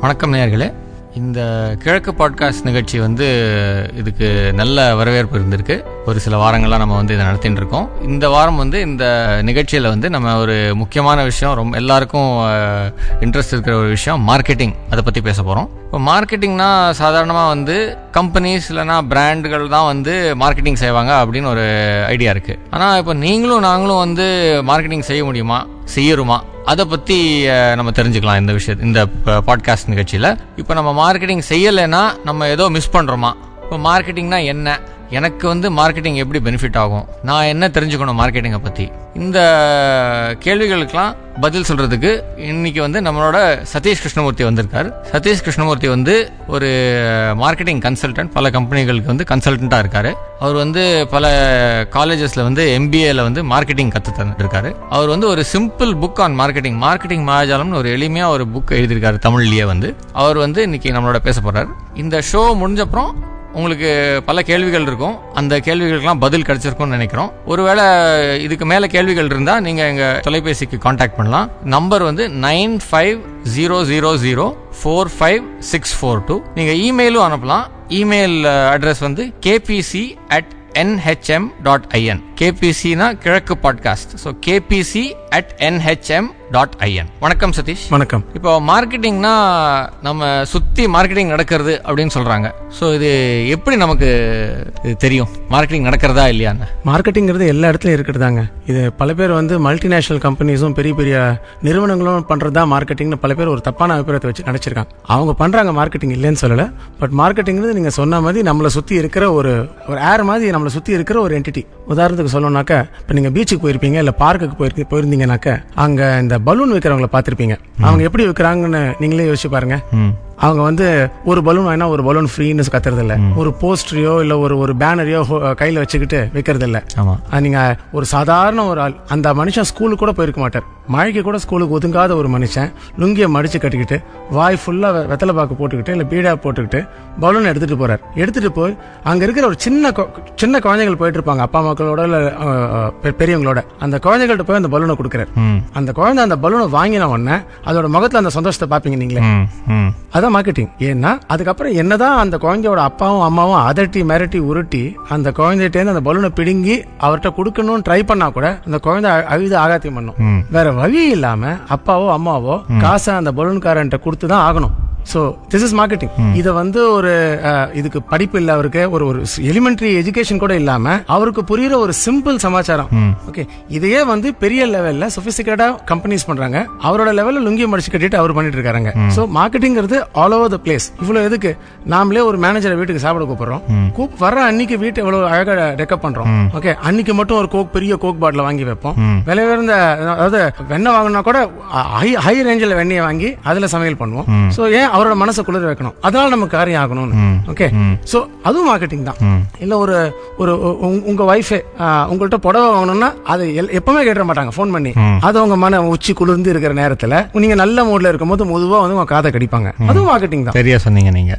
வணக்கம் நேயர்களே இந்த கிழக்கு பாட்காஸ்ட் நிகழ்ச்சி வந்து இதுக்கு நல்ல வரவேற்பு இருந்திருக்கு ஒரு சில வாரங்களாக நம்ம வந்து இதை நடத்திட்டு இருக்கோம் இந்த வாரம் வந்து இந்த நிகழ்ச்சியில் வந்து நம்ம ஒரு முக்கியமான விஷயம் ரொம்ப எல்லாருக்கும் இன்ட்ரெஸ்ட் இருக்கிற ஒரு விஷயம் மார்க்கெட்டிங் அதை பற்றி பேச போகிறோம் இப்போ மார்க்கெட்டிங்னா சாதாரணமாக வந்து கம்பெனிஸ் இல்லைனா பிராண்டுகள் தான் வந்து மார்க்கெட்டிங் செய்வாங்க அப்படின்னு ஒரு ஐடியா இருக்குது ஆனால் இப்போ நீங்களும் நாங்களும் வந்து மார்க்கெட்டிங் செய்ய முடியுமா செய்யருமா அதை பற்றி நம்ம தெரிஞ்சுக்கலாம் இந்த விஷயம் இந்த பாட்காஸ்ட் நிகழ்ச்சியில் இப்போ நம்ம மார்க்கெட்டிங் செய்யலைன்னா நம்ம ஏதோ மிஸ் பண்ணுறோமா இப்போ மார்க்கெட்டிங்னா என்ன எனக்கு வந்து மார்க்கெட்டிங் எப்படி பெனிஃபிட் ஆகும் நான் என்ன தெரிஞ்சுக்கணும் மார்க்கெட்டிங்கை பற்றி இந்த கேள்விகளுக்கெல்லாம் பதில் சொல்றதுக்கு இன்னைக்கு வந்து நம்மளோட சதீஷ் கிருஷ்ணமூர்த்தி வந்திருக்காரு சதீஷ் கிருஷ்ணமூர்த்தி வந்து ஒரு மார்க்கெட்டிங் கன்சல்டன்ட் பல கம்பெனிகளுக்கு வந்து கன்சல்டண்ட்டாக இருக்காரு அவர் வந்து பல காலேஜஸில் வந்து எம்பிஏல வந்து மார்க்கெட்டிங் கற்று தந்துட்டு இருக்காரு அவர் வந்து ஒரு simple book on marketing marketing மாயாஜாலம்னு ஒரு எளிமையாக ஒரு புக் எழுதியிருக்காரு தமிழ்லேயே வந்து அவர் வந்து இன்னைக்கு நம்மளோட பேச போறாரு இந்த ஷோ முடிஞ்சப்புறம் உங்களுக்கு பல கேள்விகள் இருக்கும் அந்த கேள்விகளுக்கெல்லாம் பதில் கிடைச்சிருக்கும்னு நினைக்கிறோம் ஒருவேளை இதுக்கு மேல கேள்விகள் இருந்தா நீங்க எங்க தொலைபேசிக்கு காண்டாக்ட் பண்ணலாம் நம்பர் வந்து nine five zero zero zero four five six four two நீங்க இமெயிலும் அனுப்பலாம் இமெயில் அட்ரஸ் வந்து KBC at NHM dot IN கேபிசினா Kizhakku podcast so KPC at NHM dot IN வணக்கம் சதீஷ் வணக்கம் இப்போ மார்க்கெட்டிங்னா நம்ம சுத்தி மார்க்கெட்டிங் நடக்கிறது அப்படின்னு சொல்றாங்க ஸோ இது எப்படி நமக்கு இது தெரியும் மார்க்கெட்டிங் நடக்கிறதா இல்லையான்னு மார்க்கெட்டிங்கிறது எல்லா இடத்துலையும் இருக்கிறதாங்க இது பல பேர் வந்து மல்டிநேஷனல் கம்பெனிஸும் பெரிய பெரிய நிறுவனங்களும் பண்றது தான் மார்க்கெட்டிங்னு பல பேர் ஒரு தப்பான அபிப்பிராயத்தை வச்சு நினைச்சிருக்காங்க அவங்க பண்றாங்க மார்க்கெட்டிங் இல்லைன்னு சொல்லல பட் மார்க்கெட்டிங்கிறது நீங்க சொன்ன மாதிரி நம்மளை சுத்தி இருக்கிற ஒரு ஒரு ஏர் மாதிரி நம்மளை சுத்தி இருக்கிற ஒரு என்டிட்டி உதாரணத்துக்கு சொல்லணும்னாக்க இப்போ நீங்க பீச்சுக்கு போயிருப்பீங்க இல்ல பார்க்குக்கு போயிருக்கு போயிருந்தீங்கன்னாக்க அங்க இந்த பலூன் விற்கிறவங்கள பார்த்திருப்பீங்க அவங்க எப்படி விற்கிறாங்கன்னு நீங்களே யோசிச்சு பாருங்க அவங்க வந்து ஒரு பலூன் வாங்கினா ஒரு பலூன் ஃப்ரீன்னு கத்துறது இல்ல ஒரு போஸ்டரையோ இல்ல ஒரு ஒரு பேனரையோ கையில வச்சுக்கிட்டு விற்கிறது இல்ல ஆமா அது நீங்க ஒரு சாதாரண ஒரு ஆள் அந்த மனுஷன் ஸ்கூலுக்கு கூட போயிருக்க மாட்டார் மழைக்கு கூட ஸ்கூலுக்கு ஒதுங்காத ஒரு மனுஷன் லுங்கிய மடிச்சு கட்டிக்கிட்டு வாய் ஃபுல்லா வெ- வெத்தலை பாக்கு போட்டுக்கிட்டு இல்ல பீடா போட்டுக்கிட்டு பலூன் எடுத்துட்டு போறார் எடுத்துட்டு போய் அங்க இருக்கிற ஒரு சின்ன கொ- சின்ன குழந்தைகள் போயிட்டு இருப்பாங்க அப்பா மக்களோட இல்ல அஹ், அஹ், பெ- பெரியவங்களோட அந்த குழந்தைகள்ட்ட போய் அந்த பலூனை கொடுக்குறாரு ம் அந்த குழந்தை அந்த பலூனை வாங்கின உடனே அதோட முகத்துல அந்த சந்தோஷத்தை பாப்பீங்க நீங்களே ம் ம் அதான் மார்க்கெட்டிங் ஏன்னா அதுக்கப்புறம் என்னதான் அந்த குழந்தையோட அப்பாவும் அம்மாவும் அதட்டி மிரட்டி உருட்டி அந்த குழந்தைகிட்டேருந்து அந்த பலூனை பிடுங்கி அவர்கிட்ட கொடுக்கணும்னு ட்ரை பண்ணா கூட அந்த குழந்தை அழு- அழுது ஆகாத்தியம் பண்ணும் ம். வேற வழி இல்லாம அப்பாவோ அம்மாவோ காசை அந்த பலூன்காரன்ட்ட கொடுத்து தான் ஆகணும் சோ திஸ் இஸ் மார்க்கெட்டிங் இத வந்து ஒரு அஹ், இதுக்கு படிப்பு இல்ல அவருக்கு ஒரு ஒரு எலிமெண்டரி எஜுகேஷன் கூட இல்லாம அவருக்கு புரியுற ஒரு சிம்பிள் சமாச்சாரம் ஓகே இதையே வந்து பெரிய லெவல்ல சொபிஸ்டிகேட்டா கம்பெனிஸ் பண்றாங்க அவரோட லெவல்ல லுங்கி மடிச்சு கட்டிட்டு அவர் பண்ணிட்டு இருக்காங்க சோ மார்க்கெட்டிங்கிறது ஆல் ஓவர் த பிளேஸ் இவ்வளவு எதுக்கு நாமளே ஒரு மேனேஜரை வீட்டுக்கு சாப்பிட கூப்பிடுறோம் கூப் வர அன்னைக்கு வீட்டை எவ்வளவு அழகா டெக்கப் பண்றோம் ஓகே அன்னைக்கு மட்டும் ஒரு கோக் பெரிய கோக் பாட்டில் வாங்கி வைப்போம் விலை உயர்ந்த அதாவது வெண்ணெய் வாங்கினா கூட ஹை ஹை ரேஞ்சில் வெண்ணெயை வாங்கி அதுல சமையல் பண்ணுவோம் சோ ஏன் அவரோட மனசை குளிர வைக்கணும் அதனால நம்ம காரியம் ஆகணும்னு ஓகே சோ அதுவும் மார்க்கெட்டிங் தான் இல்ல ஒரு ஒரு உங்க- உங்க ஒய்ஃபே உங்கள்ட்ட புடவை வாங்கணும்னா அது எல்- எப்பவுமே கேட்ட மாட்டாங்க ஃபோன் பண்ணி அது உங்க மன உச்சி குளிர்ந்து இருக்கிற நேரத்துல நீங்க நல்ல மூட்ல இருக்கும்போது மெதுவா வந்து உங்க காதை கடிப்பாங்க அதுவும் மார்க்கெட்டிங் தான் சரியா சொன்னீங்க நீங்க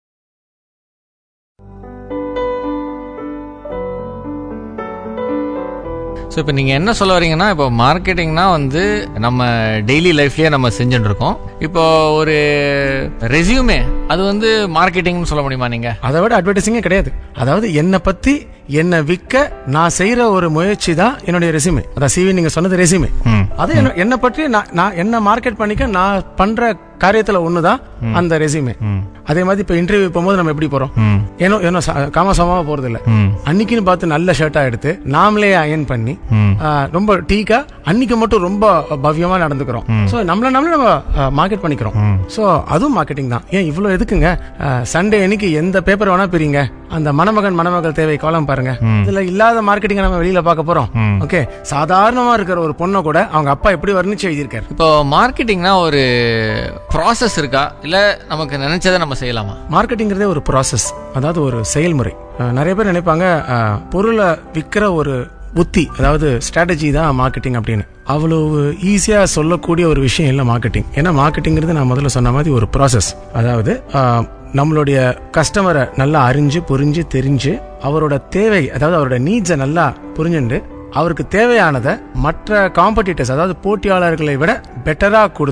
ஸோ இப்போ நீங்கள் என்ன சொல்ல வரீங்கன்னா இப்போ மார்க்கெட்டிங்னா வந்து நம்ம டெய்லி லைஃப்லயே நம்ம செஞ்சுட்டு இருக்கோம் இப்போ ஒரு ரெசியூமே அது வந்து மார்க்கெட்டிங்னு சொல்ல முடியுமா நீங்கள் அதை விட அட்வர்டைசிங்கே கிடையாது அதாவது என்னை பத்தி என்னை விற்க நான் செய்யற ஒரு முயற்சி தான் என்னுடைய ரெசியூமே அதான் சிவி நீங்க சொன்னது ரெசியூமே ம் அது என்ன- என்னை பற்றி நான் நான் என்ன மார்க்கெட் பண்ணிக்க நான் பண்ற காரியத்துல ஒண்ணுதான் அந்த ரெசியூமே ம் அதே மாதிரி இப்ப இன்டர்வியூ போகும்போது நம்ம எப்படி போறோம் ம் ஏனோ ஏனோ ச- காமசமாவா போறது இல்ல ம் அன்னைக்குன்னு பார்த்து நல்ல ஷர்ட்டா எடுத்து நாமளே அயன் பண்ணி ம் ஆ, ரொம்ப டீக்கா அன்னைக்கு மட்டும் ரொம்ப பவ்யமா நடந்துக்கிறோம் சோ நம்மள நம்மள நம்ம மார்க்கெட் பண்ணிக்கிறோம் சோ அதுவும் மார்க்கெட்டிங் தான் ஏன் இவ்வளவு எதுக்குங்க சண்டே அன்னைக்கு எந்த பேப்பர் வேணா பிரிங்க அந்த மணமகன் மணமகள் தேவை காலம் பாருங்க இதுல இல்லாத மார்க்கெட்டிங் நம்ம வெளியில பார்க்க போறோம் ஓகே சாதாரணமா இருக்கிற ஒரு பொண்ணை கூட அவங்க அப்பா எப்படி வர்ணிச்சு எழுதியிருக்காரு இப்போ மார்க்கெட்டிங்னா ஒரு ப்ராசஸ் இருக்கா இல்லை நமக்கு நினைச்சதை நம்ம செய்யலாமா மார்க்கெட்டிங்கிறதே ஒரு ப்ராசஸ் அதாவது ஒரு செயல்முறை அஹ், நிறைய பேர் நினைப்பாங்க அஹ், பொருளை விற்கிற ஒரு புத்தி அதாவது ஸ்ட்ராட்டஜி தான் மார்க்கெட்டிங் அப்படின்னு அவ்வளவு ஈஸியா சொல்லக்கூடிய ஒரு விஷயம் இல்லை மார்க்கெட்டிங் ஏன்னா மார்க்கெட்டிங்கிறது நான் முதல்ல சொன்ன மாதிரி ஒரு ப்ராசஸ் அதாவது அஹ், நம்மளுடைய கஸ்டமரை நல்லா அறிஞ்சு புரிஞ்சு தெரிஞ்சு அவரோட தேவை அதாவது அவரோட நீட்ஸை நல்லா புரிஞ்சுண்டு அவருக்கு தேவையானதை மற்ற காம்படிட்டர்ஸ் அதாவது போட்டியாளர்களை விட பெட்டரா கொடுத்து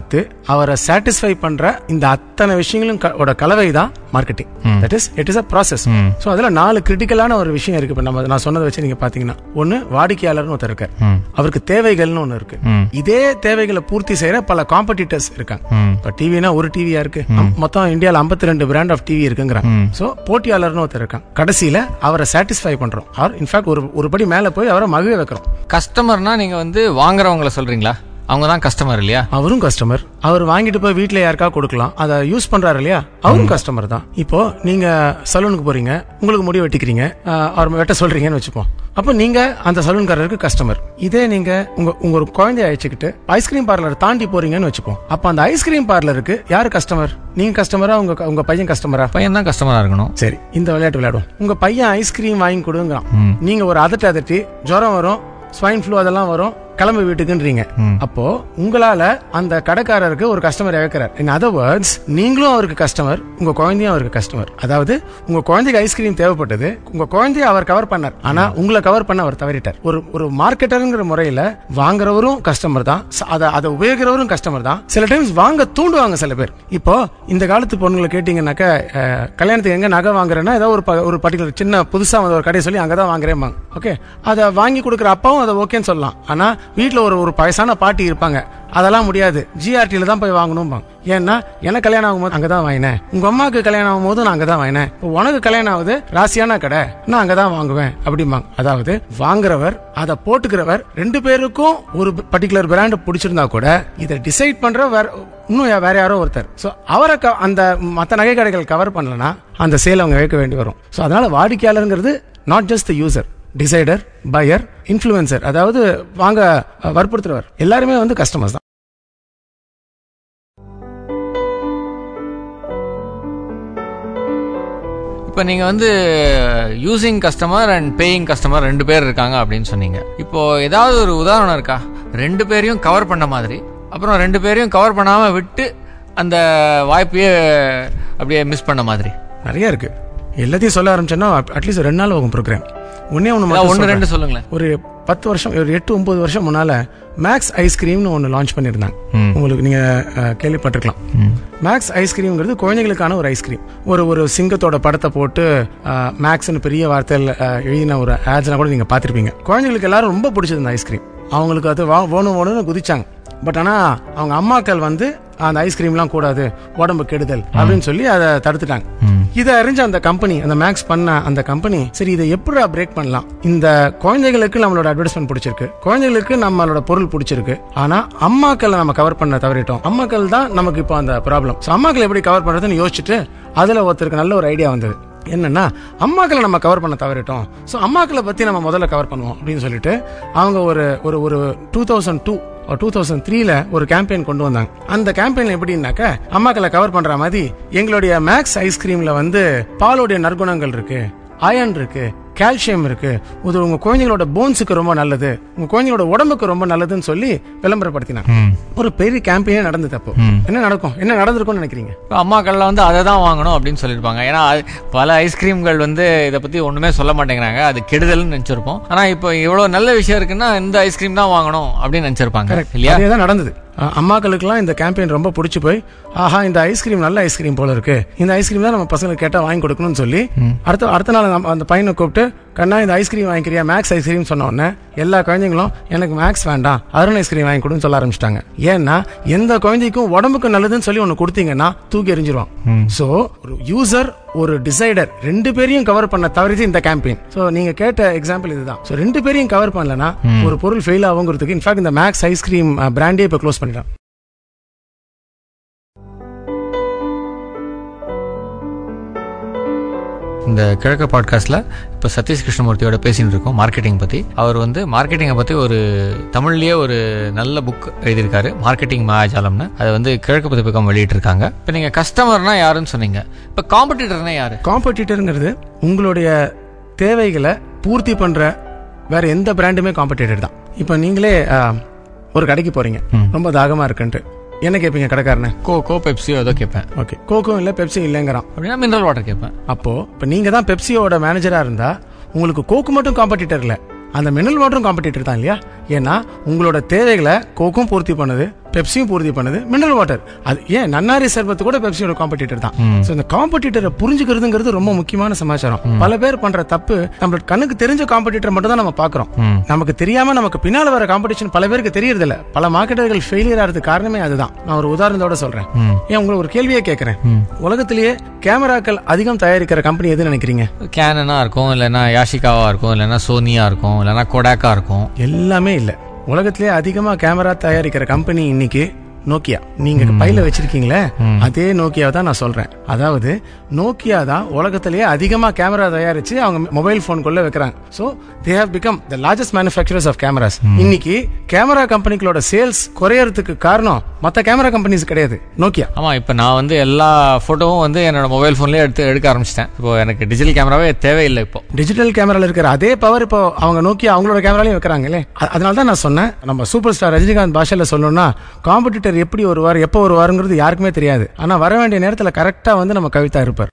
அவரை சாட்டிஸ்ஃபை பண்ற இந்த அத்தனை விஷயங்களும் க- ஓட கலவை தான் marketing that is it is a process so அதுல நாலு கிரிட்டிக்கலான ஒரு விஷயம் இருக்கு இப்ப நம்ம நான் சொன்னதை வச்சு நீங்க பாத்தீங்கன்னா ஒன்னு வாடிக்கையாளர்னு ஒருத்தர் இருக்கார் ம். அவருக்கு தேவைகள்னு ஒன்னு இருக்கு ம். இதே தேவைகளை பூர்த்தி செய்யற பல காம்படிட்டர்ஸ் இருக்காங்க ம். இப்போ டிவினா ஒரு டிவியா இருக்கு மொத்தம் இந்தியாவில் 52 ரெண்டு பிராண்ட் ஆஃப் டிவி இருக்குங்கிறாங்க ஸோ போட்டியாளர்னு ஒருத்தர் இருக்கான் கடைசியில அவரை சாட்டிஸ்ஃபை பண்றோம் அவர் இன்ஃபேக்ட் ஒரு ஒரு படி மேல போய் அவரை மகிழ வைக்கிறோம் கஸ்டமர்னா நீங்க வந்து வாங்குறவங்கள சொல்றீங்களா அவங்க தான் கஸ்டமர் இல்லையா அவரும் கஸ்டமர் அவர் வாங்கிட்டு போய் வீட்ல யாருக்கா கொடுக்கலாம் அதை யூஸ் பண்றாரு இல்லையா அவரும் கஸ்டமர் தான் இப்போ நீங்க சலூனுக்கு போறீங்க உங்களுக்கு முடி வெட்டிக்கிறீங்க ஆஹ், அவர் வெட்ட சொல்றீங்கன்னு வச்சுப்போம் அப்போ நீங்க அந்த சலூன்காரருக்கு கஸ்டமர் இதே நீங்க உங்க உங்க ஒரு குழந்தைய அழைச்சிக்கிட்டு ஐஸ்கிரீம் பார்லர் தாண்டி போறீங்கன்னு வச்சுப்போம் அப்போ அந்த ஐஸ்கிரீம் பார்லருக்கு யாரு கஸ்டமர் நீங்க கஸ்டமரா உங்க உங்க பையன் கஸ்டமரா பையன் தான் கஸ்டமரா இருக்கணும் சரி இந்த விளையாட்டு விளையாடுவோம் உங்க பையன் ஐஸ்கிரீம் வாங்கி கொடுங்கிறான் நீங்க ஒரு அதட்டி அதட்டி ஜுரம் வரும் ஸ்வைன் ஃப்ளூ அதெல்லாம் வரும் கிளம்பு வீட்டுக்குன்றீங்க அப்போ உங்களால அந்த கடைக்காரருக்கு ஒரு கஸ்டமர் இழக்கிறார் இன் அதர் வேர்ட்ஸ் நீங்களும் அவருக்கு கஸ்டமர் உங்க குழந்தையும் அவருக்கு கஸ்டமர் அதாவது உங்க குழந்தைக்கு ஐஸ்கிரீம் தேவைப்பட்டது உங்க குழந்தைய அவர் கவர் பண்ணார் ஆனா உங்களை கவர் பண்ண அவர் தவறிட்டார் ஒரு ஒரு மார்க்கெட்டருங்கிற முறையில வாங்குறவரும் கஸ்டமர் தான் ச- அதை அதை உபயோகிக்கிறவரும் கஸ்டமர் தான் சில டைம்ஸ் வாங்க தூண்டுவாங்க சில பேர் இப்போ இந்த காலத்து பொண்ணுங்களை கேட்டீங்கன்னாக்க அஹ், கல்யாணத்துக்கு எங்க நகை வாங்குறேன்னா ஏதோ ஒரு ப- ஒரு பர்டிகுலர் சின்ன புதுசா வந்து ஒரு கடையை சொல்லி அங்கதான் வாங்குறேன் ஓகே அதை வாங்கி கொடுக்குற அப்பாவும் அதை ஓகேன்னு சொல்லலாம் ஆனா வீட்ல ஒரு ஒரு வயசான பாட்டி இருப்பாங்க அதெல்லாம் முடியாது ஜிஆர்டில தான் போய் வாங்கணும் ஏன்னா எனக்கு கல்யாணம் ஆகும்போது அங்கதான் வாங்கினேன் உங்க அம்மாவுக்கு கல்யாணம் ஆகும்போது நான் அங்கதான் வாங்கினேன் இப்போ உனக்கு கல்யாணம் ஆகுது ராசியான கடை நான் அங்கதான் வாங்குவேன் அப்படிம்பாங்க அதாவது வாங்குறவர் அதை போட்டுக்கிறவர் ரெண்டு பேருக்கும் ஒரு பர்டிகுலர் பிராண்ட் பிடிச்சிருந்தா கூட இதை டிசைட் பண்ற வேற இன்னும் யா- வேற யாரோ ஒருத்தர் ஸோ அவரை க- அந்த மற்ற நகை கடைகள் கவர் பண்ணலனா அந்த சேல் அவங்க வைக்க வேண்டி வரும் ஸோ அதனால வாடிக்கையாளருங்கிறது not just the user decider buyer influencer அதாவது வாங்க அஹ், வற்புறுத்துறவர் எல்லாருமே வந்து கஸ்டமர்ஸ் தான் இப்போ நீங்க வந்து using customer and paying customer ரெண்டு பேர் இருக்காங்க அப்படின்னு சொன்னீங்க இப்போ ஏதாவது ஒரு உதாரணம் இருக்கா ரெண்டு பேரையும் கவர் பண்ண மாதிரி அப்புறம் ரெண்டு பேரையும் கவர் பண்ணாம விட்டு அந்த வாய்ப்பையே அப்படியே மிஸ் பண்ண மாதிரி நிறைய இருக்கு எல்லாத்தையும் சொல்ல ஆரம்பிச்சோன்னா அட்லீஸ்ட் ரெண்டு நாள் ஆகும் ப்ரோக்ராம் ஒன்னே ஒன்று ஏதாவது ஒன்று ரெண்டு சொல்லுங்களேன் ஒரு பத்து வருஷம் ஒரு எட்டு ஒன்பது வருஷம் முன்னால மேக்ஸ் ஐஸ்கிரீம்னு ஒன்று லான்ச் பண்ணியிருந்தாங்க ம். உங்களுக்கு நீங்க அஹ், கேள்விப்பட்டிருக்கலாம் மேக்ஸ் ஐஸ்கிரீம்ங்கிறது குழந்தைகளுக்கான ஒரு ஐஸ்கிரீம் ஒரு ஒரு சிங்கத்தோட படத்தை போட்டு அஹ், மேக்ஸ்னு பெரிய வார்த்தையில் அஹ், எழுதின ஒரு ஆட்ஸ்லாம் கூட நீங்க பார்த்திருப்பீங்க குழந்தைகளுக்கு எல்லாரும் ரொம்ப பிடிச்சது இந்த ஐஸ்கிரீம் அவங்களுக்கு அது வா வேணும் வேணும்னு குதிச்சாங்க பட் ஆனா அவங்க அம்மாக்கள் வந்து அந்த ஐஸ்கிரீம்லாம் கூடாது உடம்பு கெடுதல் அப்படின்னு சொல்லி அதை தடுத்துட்டாங்க இதை அறிஞ்ச அந்த கம்பெனி அந்த மேக்ஸ் பண்ண அந்த கம்பெனி சரி இதை எப்படி பிரேக் பண்ணலாம் இந்த குழந்தைகளுக்கு நம்மளோட அட்வர்டைஸ்மெண்ட் பிடிச்சிருக்கு குழந்தைகளுக்கு நம்மளோட பொருள் பிடிச்சிருக்கு ஆனா அம்மாக்களை நம்ம கவர் பண்ண தவறிட்டோம் அம்மாக்கள் தான் நமக்கு இப்போ அந்த ப்ராப்ளம் ஸோ அம்மாக்களை எப்படி கவர் பண்றதுன்னு யோசிச்சுட்டு அதுல ஒருத்தருக்கு நல்ல ஒரு ஐடியா வந்தது என்னன்னா அம்மாக்களை நம்ம கவர் பண்ண தவறிட்டோம் ஸோ அம்மாக்களை பத்தி நம்ம முதல்ல கவர் பண்ணுவோம் அப்படின்னு சொல்லிட்டு அவங்க ஒரு ஒரு ஒரு two thousand two two thousand த்ரீல ஒரு கேம்பெயின் கொண்டு வந்தாங்க அந்த கேம்பெயின் எப்படின்னாக்க அம்மாக்களை கவர் பண்ற மாதிரி எங்களுடைய மேக்ஸ் ஐஸ்கிரீம்ல வந்து பாலோடைய நற்குணங்கள் இருக்கு அயன் இருக்கு கால்சியம் இருக்கு இது உங்க குழந்தைங்களோட போன்ஸுக்கு ரொம்ப நல்லது உங்க குழந்தைங்களோட உடம்புக்கு ரொம்ப நல்லதுன்னு சொல்லி விளம்பரப்படுத்தினாங்க ஒரு பெரிய கேம்பெயினே நடந்தது அப்போ என்ன நடக்கும் என்ன நடந்திருக்கும்னு நினைக்கிறீங்க இப்போ அம்மாக்கள்லாம் வந்து அதை தான் வாங்கணும் அப்படின்னு சொல்லியிருப்பாங்க ஏன்னா அது பல ஐஸ்கிரீம்கள் வந்து இதை பற்றி ஒன்றுமே சொல்ல மாட்டேங்கிறாங்க அது கெடுதல்னு நினச்சிருப்போம் ஆனால் இப்போ இவ்வளோ நல்ல விஷயம் இருக்குன்னா இந்த ஐஸ்கிரீம் தான் வாங்கணும் அப்படின்னு நினச்சிருப்பாங்க இல்லையா அதே தான் நடந்தது அஹ் அம்மாக்களுக்கெல்லாம் இந்த கேம்பெயின் ரொம்ப பிடிச்சி போய் ஆஹா இந்த ஐஸ்கிரீம் நல்ல ஐஸ்கிரீம் போல இருக்கு இந்த ஐஸ்கிரீம் தான் நம்ம பசங்களுக்கு கேட்டா வாங்கி கொடுக்கணும்னு சொல்லி அடுத்த அடுத்த நாள் நம்ம அந்த பையனை கூப்பிட்டு கண்ணா இந்த ஐஸ்கிரீம் வாங்கிக்கிறியா மேக்ஸ் ஐஸ்கிரீம் சொன்ன உடனே எல்லா குழந்தைங்களும் எனக்கு மேக்ஸ் வேண்டாம் அருண் ஐஸ்கிரீம் வாங்கி கொடுன்னு சொல்ல ஆரம்பிச்சிட்டாங்க ஏன்னா எந்த குழந்தைக்கும் உடம்புக்கு நல்லதுன்னு சொல்லி ஒன்று கொடுத்தீங்கன்னா தூக்கி எறிஞ்சிருவான் ஸோ ஒரு யூசர் ஒரு டிசைடர் ரெண்டு பேரையும் கவர் பண்ண தவறிது இந்த கேம்பெயின் ஸோ நீங்க கேட்ட எக்ஸாம்பிள் இதுதான் ஸோ ரெண்டு பேரையும் கவர் பண்ணலனா ஒரு பொருள் ஃபெயில் ஆகுங்கிறதுக்கு இன்ஃபேக்ட் இந்த மேக்ஸ் ஐஸ்கிரீம் பிராண்டே இப்போ க்ளோஸ் பண்ணிட்டான் இந்த கிழக்க பாட்காஸ்ட்ல இப்போ சதீஷ் கிருஷ்ணமூர்த்தியோட பேசிட்டு இருக்கோம் மார்க்கெட்டிங் பற்றி அவர் வந்து மார்க்கெட்டிங்கை பற்றி ஒரு தமிழ்லேயே ஒரு நல்ல புக் எழுதியிருக்காரு மார்க்கெட்டிங் மாயாஜாலம்னு அதை வந்து கிழக்கு பதிப்பகம் வெளியிட்டிருக்காங்க இப்போ நீங்கள் கஸ்டமர்னா யாருன்னு சொன்னீங்க இப்போ காம்படிட்டர்னா யாரு காம்படிட்டருங்கிறது உங்களுடைய தேவைகளை பூர்த்தி பண்ற வேற எந்த பிராண்டுமே காம்படிட்டர் தான் இப்போ நீங்களே ஆஹ், ஒரு கடைக்கு போறீங்க ரொம்ப தாகமா இருக்குன்ட்டு என்ன கேட்பீங்க கடைக்காரனை கோகோ பெப்சியோ ஏதோ கேட்பேன் ஓகே கோகோ இல்லை பெப்சி இல்லைங்கிறான் அப்படின்னா மினரல் வாட்டர் கேட்பேன் அப்போ இப்போ நீங்க தான் பெப்சியோட மேனேஜரா இருந்தா உங்களுக்கு கோக்கு மட்டும் காம்படிட்டர் இல்ல அந்த மினரல் வாட்டரும் காம்படிட்டர் தான் இல்லையா ஏன்னா உங்களோட தேவைகளை கோக்கும் பூர்த்தி பண்ணுது பெப்சியும் பூர்த்தி பண்ணுது மினரல் வாட்டர் அது ஏன் நன்னாரி சர்பத்து கூட பெப்சியோட காம்படிட்டர் தான் ஸோ இந்த காம்படிட்டரை புரிஞ்சுக்கிறதுங்கிறது ரொம்ப முக்கியமான சமாச்சாரம் பல பேர் பண்ற தப்பு நம்மளோட கண்ணுக்கு தெரிஞ்ச காம்படிட்டர் மட்டும் தான் நம்ம பாக்குறோம் நமக்கு தெரியாம நமக்கு பின்னால வர காம்படிஷன் பல பேருக்கு தெரியறது இல்ல பல மார்க்கெட்டர்கள் ஃபெயிலியர் ஆகிறதுக்கு காரணமே அதுதான் நான் ஒரு உதாரணத்தோட சொல்றேன் ஏன் உங்களுக்கு ஒரு கேள்வியே கேட்கறேன் உலகத்திலேயே கேமராக்கள் அதிகம் தயாரிக்கிற கம்பெனி எதுன்னு நினைக்கிறீங்க கேனனா இருக்கும் இல்லைன்னா யாஷிகாவா இருக்கும் இல்லைன்னா சோனியா இருக்கும் இல்லைன்னா கொடாக்கா இருக்கும் எல்லாமே இல்ல உலகத்திலே அதிகமா கேமரா தயாரிக்கிற கம்பெனி இன்னைக்கு நோக்கியா நீங்க பையில வச்சிருக்கீங்களே அதே நோக்கியா தான் நான் சொல்றேன் அதாவது நோக்கியா தான் உலகத்திலேயே அதிகமா கேமரா தயாரிச்சு அவங்க மொபைல் போனுக்குள்ள வைக்கிறாங்க so they have become the largest manufacturers of cameras இன்னைக்கு கேமரா கம்பெனிகளோட சேல்ஸ் குறையறதுக்கு காரணம் மத்த கேமரா கம்பெனிஸ் கிடையாது நோக்கியா ஆமா இப்போ நான் வந்து எல்லா போட்டோவும் வந்து என்னோட மொபைல் ஃபோன்லயே எடுத்து எடுக்க ஆரம்பிச்சிட்டேன் இப்போ எனக்கு டிஜிட்டல் கேமராவே தேவையில்லை இப்போ டிஜிட்டல் கேமரால இருக்கிற அதே பவர் இப்போ அவங்க நோக்கி அவங்களோட கேமராலையும் வைக்கிறாங்களே அ- அதனால தான் நான் சொன்னேன் நம்ம சூப்பர் ஸ்டார் ரஜினிகாந்த் பாஷையில சொல்லணும்னா காம்படிட்டர் எப்படி வருவார் எப்போ வருவாருங்கிறது யாருக்குமே தெரியாது ஆனா வர வேண்டிய நேரத்துல கரெக்டா வந்து நம்ம கவிதா இருப்பார்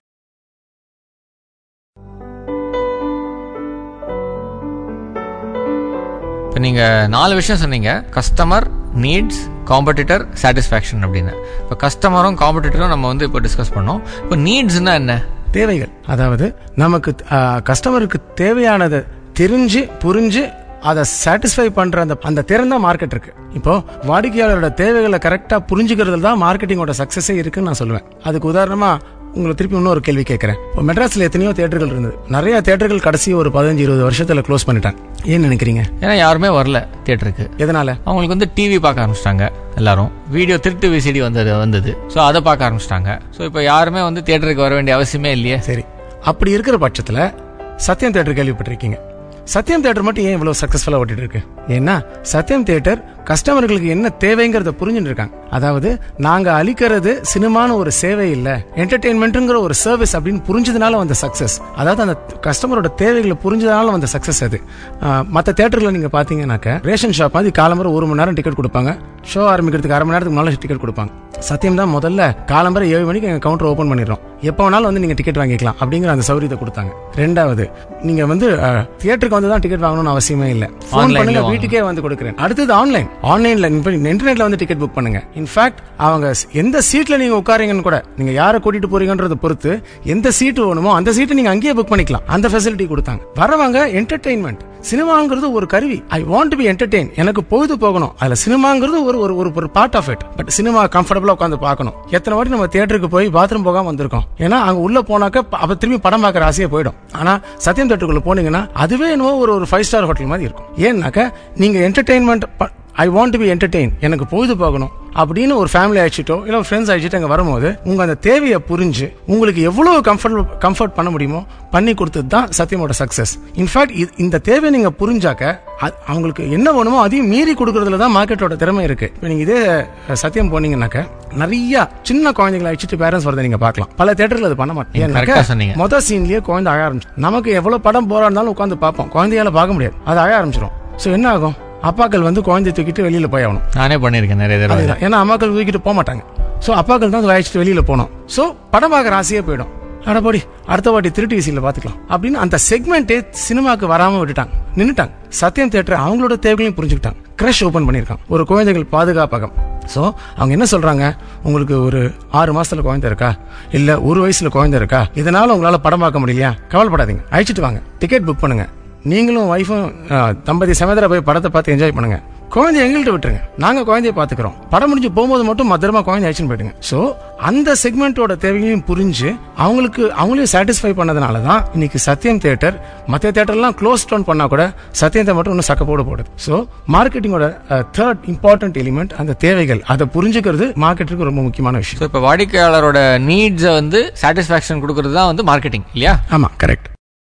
இப்போ நீங்க நாலு விஷயம் சொன்னீங்க கஸ்டமர் நீட்ஸ் காம்படிட்டர் சாட்டிஸ்ஃபேக்ஷன் அப்படின்னு இப்போ கஸ்டமரும் காம்படிட்டரும் நம்ம வந்து இப்போ டிஸ்கஸ் பண்ணோம் இப்போ நீட்ஸ்னா என்ன தேவைகள் அதாவது நமக்கு கஸ்டமருக்கு தேவையானதை தெரிஞ்சு புரிஞ்சு அதை சாட்டிஸ்ஃபை பண்ற அந்த அந்த திறன் தான் மார்க்கெட் இருக்கு இப்போ வாடிக்கையாளரோட தேவைகளை கரெக்டா புரிஞ்சுக்கிறதுல தான் மார்க்கெட்டிங்கோட சக்சஸே இருக்குன்னு நான் சொல்லுவேன் அதுக்கு உதாரணமா உங்களை திருப்பி இன்னொரு கேள்வி கேட்கறேன் இப்போ மெட்ராஸ்ல எத்தனையோ தேட்டர்கள் இருந்தது நிறைய தேட்டர்கள் கடைசி ஒரு பதினஞ்சு இருபது வருஷத்துல க்ளோஸ் பண்ணிட்டாங்க ஏன் நினைக்கிறீங்க ஏன்னா யாருமே வரல தியேட்டருக்கு எதனால அவங்களுக்கு வந்து டிவி பார்க்க ஆரம்பிச்சிட்டாங்க எல்லாரும் வீடியோ திருட்டு விசிடி வந்தது வந்தது ஸோ அதை பார்க்க ஆரம்பிச்சிட்டாங்க ஸோ இப்போ யாருமே வந்து தியேட்டருக்கு வர வேண்டிய அவசியமே இல்லையே சரி அப்படி இருக்கிற பட்சத்துல சத்யம் தேட்டர் கேள்விப்பட்டிருக்கீங்க சத்யம் தேட்டர் மட்டும் ஏன் இவ்வளவு சக்சஸ்ஃபுல்லா ஓட்டிட்டு இருக்கு ஏன்னா சத்யம் தேட்டர் கஸ்டமர்களுக்கு என்ன தேவைங்கிறத புரிஞ்சுட்டு இருக்காங்க அதாவது நாங்க அளிக்கிறது சினிமான ஒரு சேவை இல்ல என்டர்டெயின்மெண்ட்ங்கிற ஒரு சர்வீஸ் அப்படின்னு புரிஞ்சதுனால வந்த சக்சஸ் அதாவது அந்த கஸ்டமரோட தேவைகளை புரிஞ்சதுனால வந்த சக்சஸ் அது ஆஹ், மத்த தேட்டர்ல நீங்க பாத்தீங்கன்னாக்க ரேஷன் ஷாப் மாதிரி காலம்பரை ஒரு மணி நேரம் டிக்கெட் கொடுப்பாங்க ஷோ ஆரம்பிக்கிறதுக்கு அரை மணி நேரத்துக்கு முன்னால டிக்கெட் கொடுப்பாங்க சத்தியம் தான் முதல்ல காலம்பரை ஏழு மணிக்கு எங்க கவுண்டர் ஓபன் பண்ணிடுறோம் எப்போ வேணாலும் வந்து நீங்க டிக்கெட் வாங்கிக்கலாம் அப்படிங்கிற அந்த சௌகரியத்தை கொடுத்தாங்க ரெண்டாவது நீங்க வந்து தியேட்டருக்கு வந்து தான் டிக்கெட் வாங்கணும்னு அவசியமே இல்ல ஃபோன் Online பண்ணுங்க ல வீட்டுக்கே வந்து கொடுக்குறேன் அடுத்தது ஆன்லைன் ஆன்லைன்ல இன்டர்நெட்ல வந்து டிக்கெட் புக் பண்ணுங்க இன்ஃபேக்ட் அவங்க ஸ்- எந்த சீட்ல நீங்க உட்காரீங்கன்னு கூட நீங்க யாரை கூட்டிட்டு போறீங்கன்றத பொறுத்து எந்த சீட் வேணுமோ அந்த சீட்டை நீங்க அங்கேயே புக் பண்ணிக்கலாம் அந்த ஃபெசிலிட்டி கொடுத்தாங்க வரவங்க என்டர்டெயின்மெண்ட் சினிமாங்கிறது ஒரு கருவி ஐ வாண்ட் பி என்டர்டெயின் எனக்கு பொழுது போகணும் அதுல சினிமாங்கிறது ஒரு ஒரு ஒரு ஒரு part of it but cinema கம்ஃபர்டபுளா உட்காந்து பார்க்கணும் எத்தனை வாட்டி நம்ம தியேட்டருக்கு போய் பாத்ரூம் போகாம வந்திருக்கோம் ஏன்னா அங்க உள்ள போனாக்க ப- அப்ப திரும்பி படம் பார்க்கற ஆசையே போயிடும் ஆனா சத்யம் தேட்டருக்குள்ள போனீங்கன்னா அதுவே என்னவோ ஒரு ஒரு ஃபைவ் ஸ்டார் ஹோட்டல் மாதிரி இருக்கும் ஏன்னாக்க நீங்க entertainment I want be entertain எனக்கு பொழுது போகணும் அப்படின்னு ஒரு ஃபேமிலி அழைச்சிட்டோ இல்ல ஃப்ரெண்ட்ஸ் அழைச்சிட்டு அங்க வரும்போது உங்க அந்த தேவையை புரிஞ்சு உங்களுக்கு எவ்வளவு கம்ஃபர்ட் கம்ஃபர்ட் பண்ண முடியுமோ பண்ணி கொடுத்தது தான் சத்தியமோட சக்சஸ் இன்ஃபேக்ட் இந்த தேவையை நீங்க புரிஞ்சாக்க அ- அவங்களுக்கு என்ன வேணுமோ அதையும் மீறி கொடுக்கறதுல தான் மார்க்கெட்டோட திறமை இருக்கு இப்போ நீங்க இதே அஹ், சத்தியம் போனீங்கன்னாக்க நிறைய சின்ன குழந்தைகளை அழைச்சிட்டு பேரண்ட்ஸ் வரதை நீங்க பார்க்கலாம் பல தேட்டர்ல அது பண்ண மாட்டேன் correct ஆ சொன்னீங்க. மொதல் சீன்லயே குழந்தை அழ ஆரம்பிச்சு நமக்கு எவ்வளவு படம் போறா இருந்தாலும் உட்காந்து பார்ப்போம் குழந்தையால பார்க்க முடியாது அது அழ ஆரம்பிச்சிடும் சோ என்ன ஆகும் அப்பாக்கள் வந்து குழந்தைய தூக்கிட்டு வெளியில போய் ஆகணும் நானே பண்ணியிருக்கேன் நிறைய தடவை அதுதான் ஏன்னா அம்மாக்கள் தூக்கிட்டு போக மாட்டாங்க சோ அப்பாக்கள் தான் வயச்சிட்டு வெளியில போனோம் சோ படம் பார்க்குற ஆசையே போயிடும் அடப்படி அடுத்த வாட்டி திருட்டு விசியில பாத்துக்கலாம் அப்படின்னு அந்த செக்மெண்ட்டே சினிமாக்கு வராம விட்டுட்டாங்க நின்னுட்டாங்க சத்யம் தியேட்டர் அவங்களோட தேவைகளையும் புரிஞ்சுக்கிட்டாங்க கிரஷ் ஓபன் பண்ணிருக்காங்க ஒரு குழந்தைகள் பாதுகாப்பகம் சோ அவங்க என்ன சொல்றாங்க உங்களுக்கு ஒரு ஆறு மாசத்துல குழந்தை இருக்கா இல்ல ஒரு வயசுல குழந்தை இருக்கா இதனால உங்களால படம் பார்க்க முடியலையா கவலைப்படாதீங்க அழைச்சிட்டு வாங்க டிக்கெட் புக் பண்ணுங்க நீங்களும் ஒய்ஃபும் தம்பதி சமேதரா போய் படத்தை பார்த்து என்ஜாய் பண்ணுங்க குழந்தைய எங்கள்கிட்ட விட்டுருங்க நாங்க குழந்தைய பாத்துக்கிறோம் படம் முடிஞ்சு போகும்போது மட்டும் பத்திரமா குழந்தை அழைச்சின்னு போயிடுங்க சோ அந்த செக்மெண்டோட தேவைகளையும் புரிஞ்சு அவங்களுக்கு அவங்களையும் சாட்டிஸ்ஃபை பண்ணதுனால தான் இன்னைக்கு சத்யம் தியேட்டர் மற்ற தியேட்டர்லாம் க்ளோஸ் டவுன் பண்ணா கூட சத்யத்தை மட்டும் இன்னும் சக்க போட போடுது சோ மார்க்கெட்டிங்கோட தேர்ட் இம்பார்ட்டன்ட் எலிமெண்ட் அந்த தேவைகள் அதை புரிஞ்சுக்கிறது மார்க்கெட்டுக்கு ரொம்ப முக்கியமான விஷயம் ஸோ இப்போ வாடிக்கையாளரோட நீட்ஸை வந்து சாட்டிஸ்ஃபேக்ஷன் கொடுக்கறது தான் வந்து மார்க்கெட்டிங் இல்லையா ஆமா கரெக்ட்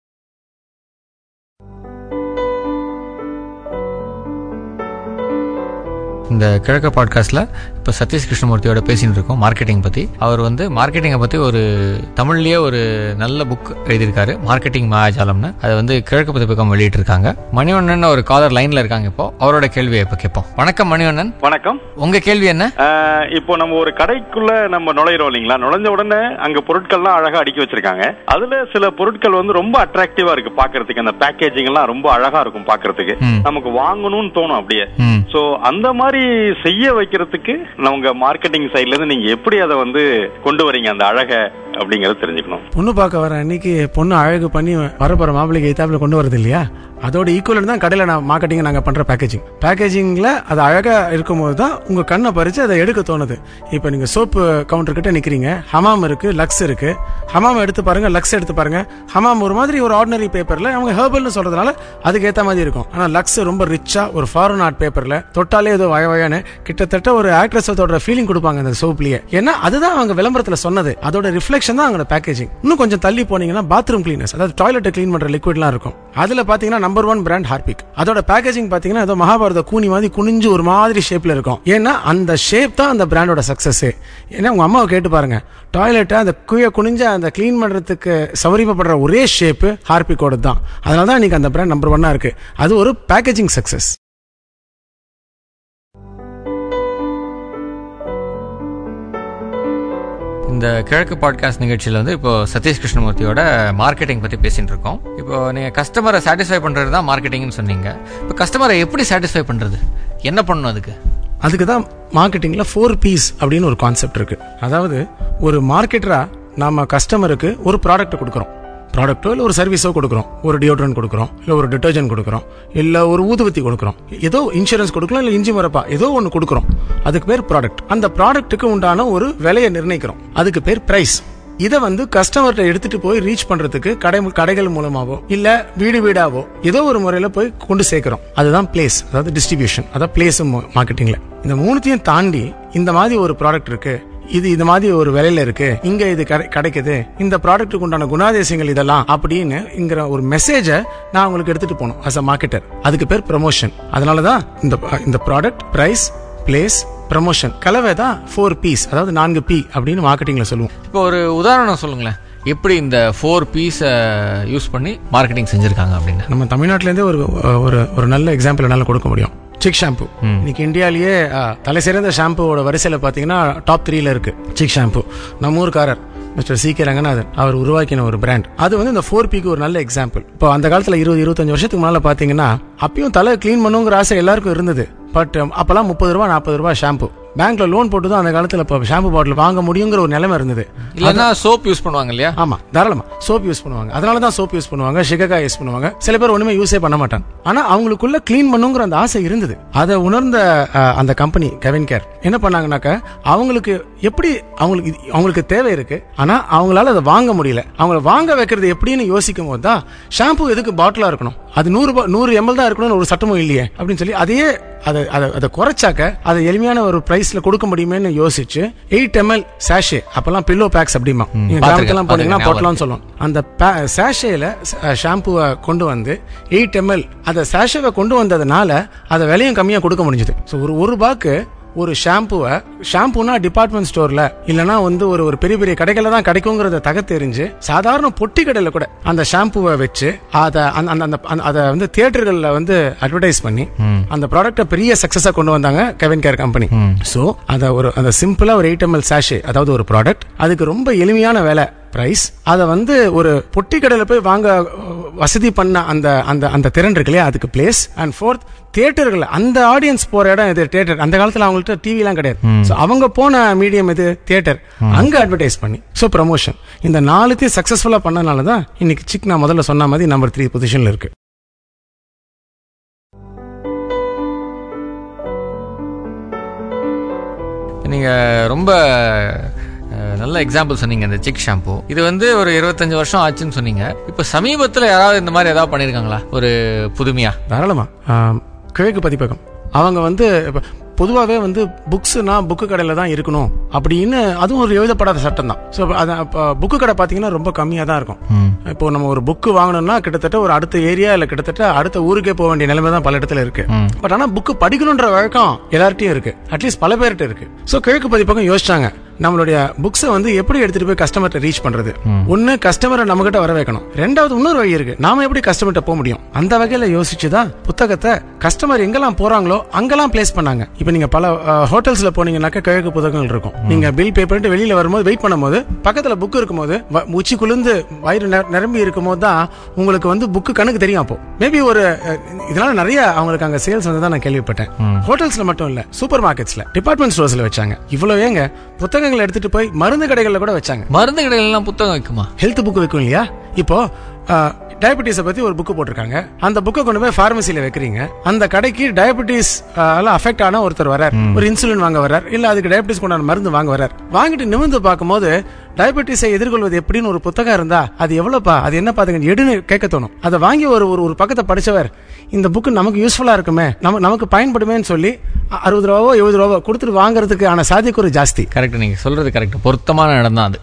இந்த கிழக்க பாட்காஸ்ட்ல இப்போ சதீஷ் கிருஷ்ணமூர்த்தியோட பேசிட்டு இருக்கோம் மார்க்கெட்டிங் பத்தி அவர் வந்து மார்க்கெட்டிங்கை பத்தி ஒரு தமிழ்லயே ஒரு நல்ல புக் எழுதியிருக்காரு மார்க்கெட்டிங் மாயாஜாலம்னு அதை வந்து கிழக்கு பதிப்பகம் வெளியிட்டு இருக்காங்க மணிவண்ணன் ஒரு காலர் லைன்ல இருக்காங்க இப்போ அவரோட கேள்வியை இப்போ கேட்போம் வணக்கம் மணிவண்ணன் வணக்கம் உங்க கேள்வி என்ன ஆஹ் இப்போ நம்ம ஒரு கடைக்குள்ள நம்ம நுழையிறோம் இல்லைங்களா நுழைஞ்ச உடனே அங்க பொருட்கள்லாம் அழகா அடுக்கி வச்சிருக்காங்க அதுல சில பொருட்கள் வந்து ரொம்ப அட்ராக்டிவா இருக்கு பாக்குறதுக்கு அந்த பேக்கேஜிங் எல்லாம் ரொம்ப அழகா இருக்கும் பாக்குறதுக்கு ம். நமக்கு வாங்கணும்னு தோணும் அப்படியே ம் சோ அந்த மாதிரி அப்படி செய்ய வைக்கிறதுக்கு நான் உங்க மார்க்கெட்டிங் சைட்ல இருந்து நீங்க எப்படி அதை வந்து கொண்டு வரீங்க அந்த அழக அப்படிங்கறத தெரிஞ்சுக்கணும் பொண்ணு பார்க்க வர அன்னைக்கு பொண்ணு அழகு பண்ணி வரப்போற மாப்பிள்ளைக்கு எத்தாப்புல கொண்டு வரது இல்லையா அதோட ஈக்குவல் தான் கடையில் நான் மார்க்கெட்டிங் நாங்கள் பண்ற பேக்கேஜிங் பேக்கேஜிங்ல அது அழகா இருக்கும்போது தான் உங்க கண்ணை பறிச்சு அதை எடுக்க தோணுது இப்போ நீங்க சோப்பு கவுண்டர் கிட்ட நிக்கிறீங்க ஹமாம் இருக்கு லக்ஸ் இருக்கு ஹமாம் எடுத்து பாருங்க லக்ஸ் எடுத்து பாருங்க ஹமாம் ஒரு மாதிரி ஒரு ஆர்டினரி பேப்பர்ல அவங்க ஹெர்பல்னு சொல்றதுனால அதுக்கு ஏத்த மாதிரி இருக்கும் ஆனா லக்ஸ் ரொம்ப ரிச்சா ஒரு ஃபாரின் ஆர்ட் பேப்பர்ல தொட்டாலே ஏதோ வய வயன்னு கிட்டத்தட்ட ஒரு ஆக்ட்ரஸ் அதோட ஃபீலிங் கொடுப்பாங்க அந்த சோப்லயே ஏன்னா அதுதான் அவங்க விளம்பரத்துல சொன்னது அதோட ரிஃப்ளெக்ஷன் தான் அவங்களோட பேக்கேஜிங் இன்னும் கொஞ்சம் தள்ளி போனீங்கன்னா பாத்ரூம் கிளீனர்ஸ் அதாவது டாய்லெட் க்ளீன் பண்ற லிக்விட்லாம் இருக்கும் அதுல பாத்தீங்கன்னா நம்பர் ஒன் பிராண்ட் ஹார்பிக் அதோட பேக்கேஜிங் பாத்தீங்கன்னா ஏதோ மகாபாரத கூனி மாதிரி குனிஞ்சு ஒரு மாதிரி ஷேப்ல இருக்கும் ஏன்னா அந்த ஷேப் தான் அந்த பிராண்டோட சக்சஸ் ஏன்னா உங்க அம்மாவை கேட்டு பாருங்க டாய்லெட்டை அந்த குய குனிஞ்ச அந்த க்ளீன் பண்றதுக்கு சௌகரியப்படுற ஒரே ஷேப் ஹார்பிக்கோட தான் அதனால தான் இன்னைக்கு அந்த பிராண்ட் நம்பர் ஒன்னா இருக்கு அது ஒரு பேக்கேஜிங் சக்சஸ் இந்த கிழக்கு பாட்காஸ்ட் நிகழ்ச்சியில் வந்து இப்போ சதீஷ் கிருஷ்ணமூர்த்தியோட மார்க்கெட்டிங் பற்றி பேசிட்டு இருக்கோம் இப்போ நீங்கள் கஸ்டமரை சாட்டிஸ்ஃபை பண்ணுறது தான் மார்க்கெட்டிங்னு சொன்னீங்க இப்போ கஸ்டமரை எப்படி சாட்டிஸ்ஃபை பண்ணுறது என்ன பண்ணணும் அதுக்கு அதுக்கு தான் மார்க்கெட்டிங்ல ஃபோர் பீஸ் அப்படின்னு ஒரு கான்செப்ட் இருக்கு அதாவது ஒரு மார்க்கெட்டரா நாம கஸ்டமருக்கு ஒரு ப்ராடக்ட் கொடுக்குறோம் ப்ராடக்ட்டோ இல்லை ஒரு சர்வீஸோ கொடுக்குறோம் ஒரு டியோட்ரண்ட் கொடுக்குறோம் இல்லை ஒரு டிட்டர்ஜென்ட் கொடுக்குறோம் இல்லை ஒரு ஊதுவத்தி கொடுக்குறோம் ஏதோ இன்சூரன்ஸ் கொடுக்கலாம் இல்லை இஞ்சி மரப்பா ஏதோ ஒன்று கொடுக்குறோம் அதுக்கு பேர் ப்ராடக்ட் அந்த ப்ராடக்ட்டுக்கு உண்டான ஒரு விலையை நிர்ணயிக்கிறோம் அதுக்கு பேர் பிரைஸ் இதை வந்து கஸ்டமர்கிட்ட எடுத்துட்டு போய் ரீச் பண்றதுக்கு கடை கடைகள் மூலமாவோ இல்ல வீடு வீடாவோ ஏதோ ஒரு முறையில போய் கொண்டு சேர்க்கிறோம் அதுதான் பிளேஸ் அதாவது டிஸ்ட்ரிபியூஷன் அதான் பிளேஸ் மார்க்கெட்டிங்ல இந்த மூணுத்தையும் தாண்டி இந்த மாதிரி ஒரு ப்ராடக்ட் இருக்கு இது இந்த மாதிரி ஒரு விலையில இருக்கு இங்க இது கிடை- கிடைக்குது இந்த ப்ராடக்ட்டுக்கு உண்டான குணாதிசயங்கள் இதெல்லாம் அப்படின்னு இங்கிற ஒரு மெசேஜை நான் உங்களுக்கு எடுத்துட்டு போகணும் அஸ் அ மார்க்கெட்டர் அதுக்கு பேர் ப்ரமோஷன் அதனாலதான் இந்த இந்த ப்ராடக்ட் பிரைஸ் பிளேஸ் ப்ரமோஷன் கலவை தான் ஃபோர் பீஸ் அதாவது நான்கு பி அப்படின்னு மார்க்கெட்டிங்ல சொல்லுவோம் இப்போ ஒரு உதாரணம் சொல்லுங்களேன் எப்படி இந்த ஃபோர் பீஸை யூஸ் பண்ணி மார்க்கெட்டிங் செஞ்சுருக்காங்க அப்படின்னு நம்ம தமிழ்நாட்டிலேருந்தே ஒரு ஒரு ஒரு நல்ல எக்ஸாம்பிள் என்னால் கொடுக்க முடியும் சிக் ஷாம்பு இன்னைக்கு இந்தியாவிலேயே அஹ், தலை சிறந்த ஷாம்புவோட வரிசையில் பார்த்தீங்கன்னா டாப் த்ரீல இருக்கு சிக் ஷாம்பு நம்ம ஊர்க்காரர் மிஸ்டர் சி கே ரங்கநாதன் அவர் உருவாக்கின ஒரு பிராண்ட் அது வந்து இந்த ஃபோர் பிக்கு ஒரு நல்ல எக்ஸாம்பிள் இப்போ அந்த காலத்தில் இருபது இருபத்தஞ்சு வருஷத்துக்கு முன்னால் பார்த்தீங்கன்னா அப்பயும் தலை க்ளீன் பண்ணுங்கிற ஆசை எல்லாருக்கும் இருந்தது பட் அப்போல்லாம் முப்பது ரூபா நாற்பது ரூபா ஷாம்பு பேங்க்ல லோன் போட்டு தான் அந்த காலத்தில் இப்போ ஷாம்பு பாட்டில் வாங்க முடியுங்கிற ஒரு நிலைமை இருந்தது இல்லைன்னா சோப் யூஸ் பண்ணுவாங்க இல்லையா ஆமா தாராளமா சோப் யூஸ் பண்ணுவாங்க அதனால தான் சோப் யூஸ் பண்ணுவாங்க ஷிககா யூஸ் பண்ணுவாங்க சில பேர் ஒண்ணுமே யூஸே பண்ண மாட்டாங்க ஆனா அவங்களுக்குள்ள க்ளீன் பண்ணுங்கிற அந்த ஆசை இருந்தது அதை உணர்ந்த அஹ், அந்த கம்பெனி கெவின் கேர் என்ன பண்ணாங்கனாக்க அவங்களுக்கு எப்படி அவங்களுக்கு இது- அவங்களுக்கு தேவை இருக்கு ஆனா அவங்களால அதை வாங்க முடியல அவங்கள வாங்க வைக்கிறது எப்படின்னு யோசிக்கும் போது தான் ஷாம்பு எதுக்கு பாட்டிலா இருக்கணும் அது நூறு ரூபாய் நூறு எம்எல் தான் இருக்கணும்னு ஒரு சட்டமும் இல்லையே அப்படின்னு சொல்லி அதையே அதை அதை அதை குறைச்சாக்க அதை எளிமையான ஒரு பிரைஸ்ல கொடுக்க முடியுமேன்னு யோசிச்சு எயிட் எம்எல் சாஷே அப்பெல்லாம் பில்லோ பேக்ஸ் அப்படிமா நீங்க பார்த்திருக்கேன், கிராமத்துலாம் போனீங்கன்னா பார்த்திருக்கேன், போட்டலாம்னு சொல்லுவோம் அந்த சாஷேல ஷாம்புவை கொண்டு வந்து எயிட் எம்எல் அந்த சாஷேவை கொண்டு வந்ததுனால அதை விலையும் கம்மியா கொடுக்க முடிஞ்சது ஸோ ஒரு ஒரு ரூபாய்க்கு ஒரு ஷாம்புவை ஷாம்புனா டிபார்ட்மெண்ட் ஸ்டோர்ல இல்லனா வந்து ஒரு ஒரு பெரிய பெரிய கடைகள்ல தான் கிடைக்குங்கிறத தகத்தெரிஞ்சு சாதாரண பொட்டி கடையில கூட அந்த ஷாம்புவை வச்சு அதை அந்த அந்த- அந்த அந்த- அதை வந்து தியேட்டர்கள்ல வந்து அட்வர்டைஸ் பண்ணி அந்த ப்ராடக்ட்டை பெரிய சக்சஸா கொண்டு வந்தாங்க கெவின் கேர் கம்பெனி ஸோ அதை ஒரு அந்த சிம்பிளா ஒரு எயிட் எம்எல் சாஷே அதாவது ஒரு ப்ராடக்ட் அதுக்கு ரொம்ப எளிமையான விலை பிரைஸ் அதை வந்து ஒரு பொட்டி கடையில போய் வாங்க அஹ், வசதி பண்ண அந்த அந்த அந்த திறன் இருக்கு இல்லையா அதுக்கு பிளேஸ் அண்ட் ஃபோர்த் தியேட்டர்கள் அந்த ஆடியன்ஸ் போற இடம் இது தியேட்டர் அந்த காலத்துல அவங்கள்ட்ட டிவி எல்லாம் கிடையாது So, அவங்க போன மீடியம் இது தியேட்டர் அங்க அட்வர்டைஸ் பண்ணி ஸோ ப்ரமோஷன் இந்த நாலுத்தையும் சக்சஸ்ஃபுல்லா பண்ணனால தான் இன்னைக்கு சிக் நான் முதல்ல சொன்ன மாதிரி நம்பர் த்ரீ பொசிஷன்ல இருக்கு நீங்க ரொம்ப அஹ், நல்ல எக்ஸாம்பிள் சொன்னீங்க இந்த சிக் ஷாம்பு இது வந்து ஒரு இருபத்தஞ்சு வருஷம் ஆச்சுன்னு சொன்னீங்க இப்போ சமீபத்தில் யாராவது இந்த மாதிரி ஏதாவது பண்ணியிருக்காங்களா ஒரு புதுமையா தாராளமா ஆம், கிழக்கு பதிப்பகம் அவங்க வந்து இப்ப பொதுவாகவே வந்து புக்ஸ்னா புக்கு கடையில் தான் இருக்கணும் அப்படின்னு அதுவும் ஒரு எழுதப்படாத சட்டம் தான் ஸோ அது புக்கு கடை பார்த்தீங்கன்னா ரொம்ப கம்மியாக தான் இருக்கும் இப்போ நம்ம ஒரு புக்கு வாங்கணும்னா கிட்டத்தட்ட ஒரு அடுத்த ஏரியா இல்லை கிட்டத்தட்ட அடுத்த ஊருக்கே போக வேண்டிய நிலைமை தான் பல இடத்துல இருக்கு பட் ஆனால் புக்கு படிக்கணுன்ற வழக்கம் எல்லார்ட்டையும் இருக்கு அட்லீஸ்ட் பல பேர்கிட்ட இருக்கு ஸோ கிழக்கு பதிப்பகம் யோசிச்சாங்க நம்மளுடைய புக்ஸை வந்து எப்படி எடுத்துட்டு போய் கஸ்டமர்கிட்ட ரீச் பண்றது ஒன்னு கஸ்டமரை நம்ம கிட்ட வர வைக்கணும் ரெண்டாவது இன்னொரு வழி இருக்கு நாம எப்படி கஸ்டமர்கிட்ட போக முடியும் அந்த வகையில யோசிச்சு தான் புத்தகத்தை கஸ்டமர் எங்கெல்லாம் போறாங்களோ அங்கெல்லாம் பிளேஸ் பண்ணாங்க இப்போ நீங்க பல ஹோட்டல்ஸ்ல போனீங்கன்னாக்க கிழக்கு புத்தகங்கள் இருக்கும் நீங்க பில் பே பண்ணிட்டு வெளியில வரும்போது வெயிட் பண்ணும்போது பக்கத்துல புக் இருக்கும்போது வ- உச்சி குளிர்ந்து வயிறு நிர- நிரம்பி இருக்கும்போது தான் உங்களுக்கு வந்து புக்கு கணக்கு தெரியும் அப்போ மேபி ஒரு அஹ், இதனால நிறைய அவங்களுக்கு அங்க சேல்ஸ் வந்து தான் நான் கேள்விப்பட்டேன் ஹோட்டல்ஸ்ல மட்டும் இல்ல சூப்பர் மார்க்கெட்ஸ்ல டிபார்ட்மெண்ட் ஸ்டோர்ஸ்ல வச்சாங்க இவ்வளவு ஏங்க புத்தகங்களை எடுத்துட்டு போய் மருந்து கடைகள்ல கூட வச்சாங்க மருந்து கடையில புத்தகம் வைக்குமா ஹெல்த் புக் வைக்கும் இல்லையா இப்போ டயபெட்டிஸை பத்தி ஒரு புக்கு போட்டிருக்காங்க அந்த புக்கை கொண்டு போய் ஃபார்மசியில வைக்கிறீங்க அந்த கடைக்கு டயபெட்டிஸ் அஃபெக்ட் ஆன ஒருத்தர் வரார் ஒரு இன்சுலின் வாங்க வரார் இல்ல அதுக்கு டயபெட்டிஸ் கொண்டான மருந்து வாங்க வரார் வாங்கிட்டு நிமிர்ந்து பார்க்கும்போது டயபெட்டிஸை எதிர்கொள்வது எப்படின்னு ஒரு புத்தகம் இருந்தா அது எவ்வளவுப்பா அது என்ன பாத்துங்க எடுன்னு கேட்க தோணும் அதை வாங்கி ஒரு ஒரு ஒரு பக்கத்தை படிச்சவர் இந்த புக்கு நமக்கு யூஸ்ஃபுல்லா இருக்குமே நம்ம நமக்கு பயன்படுமேன்னு சொல்லி அ- அறுபது ரூபாவோ எழுபது ரூபாவோ கொடுத்துட்டு வாங்குறதுக்கு ஆன சாத்தியக்கூறு ஜாஸ்தி கரெக்ட் நீங்க சொல்றது கரெக்ட் பொருத்தமான இடம் தான் அது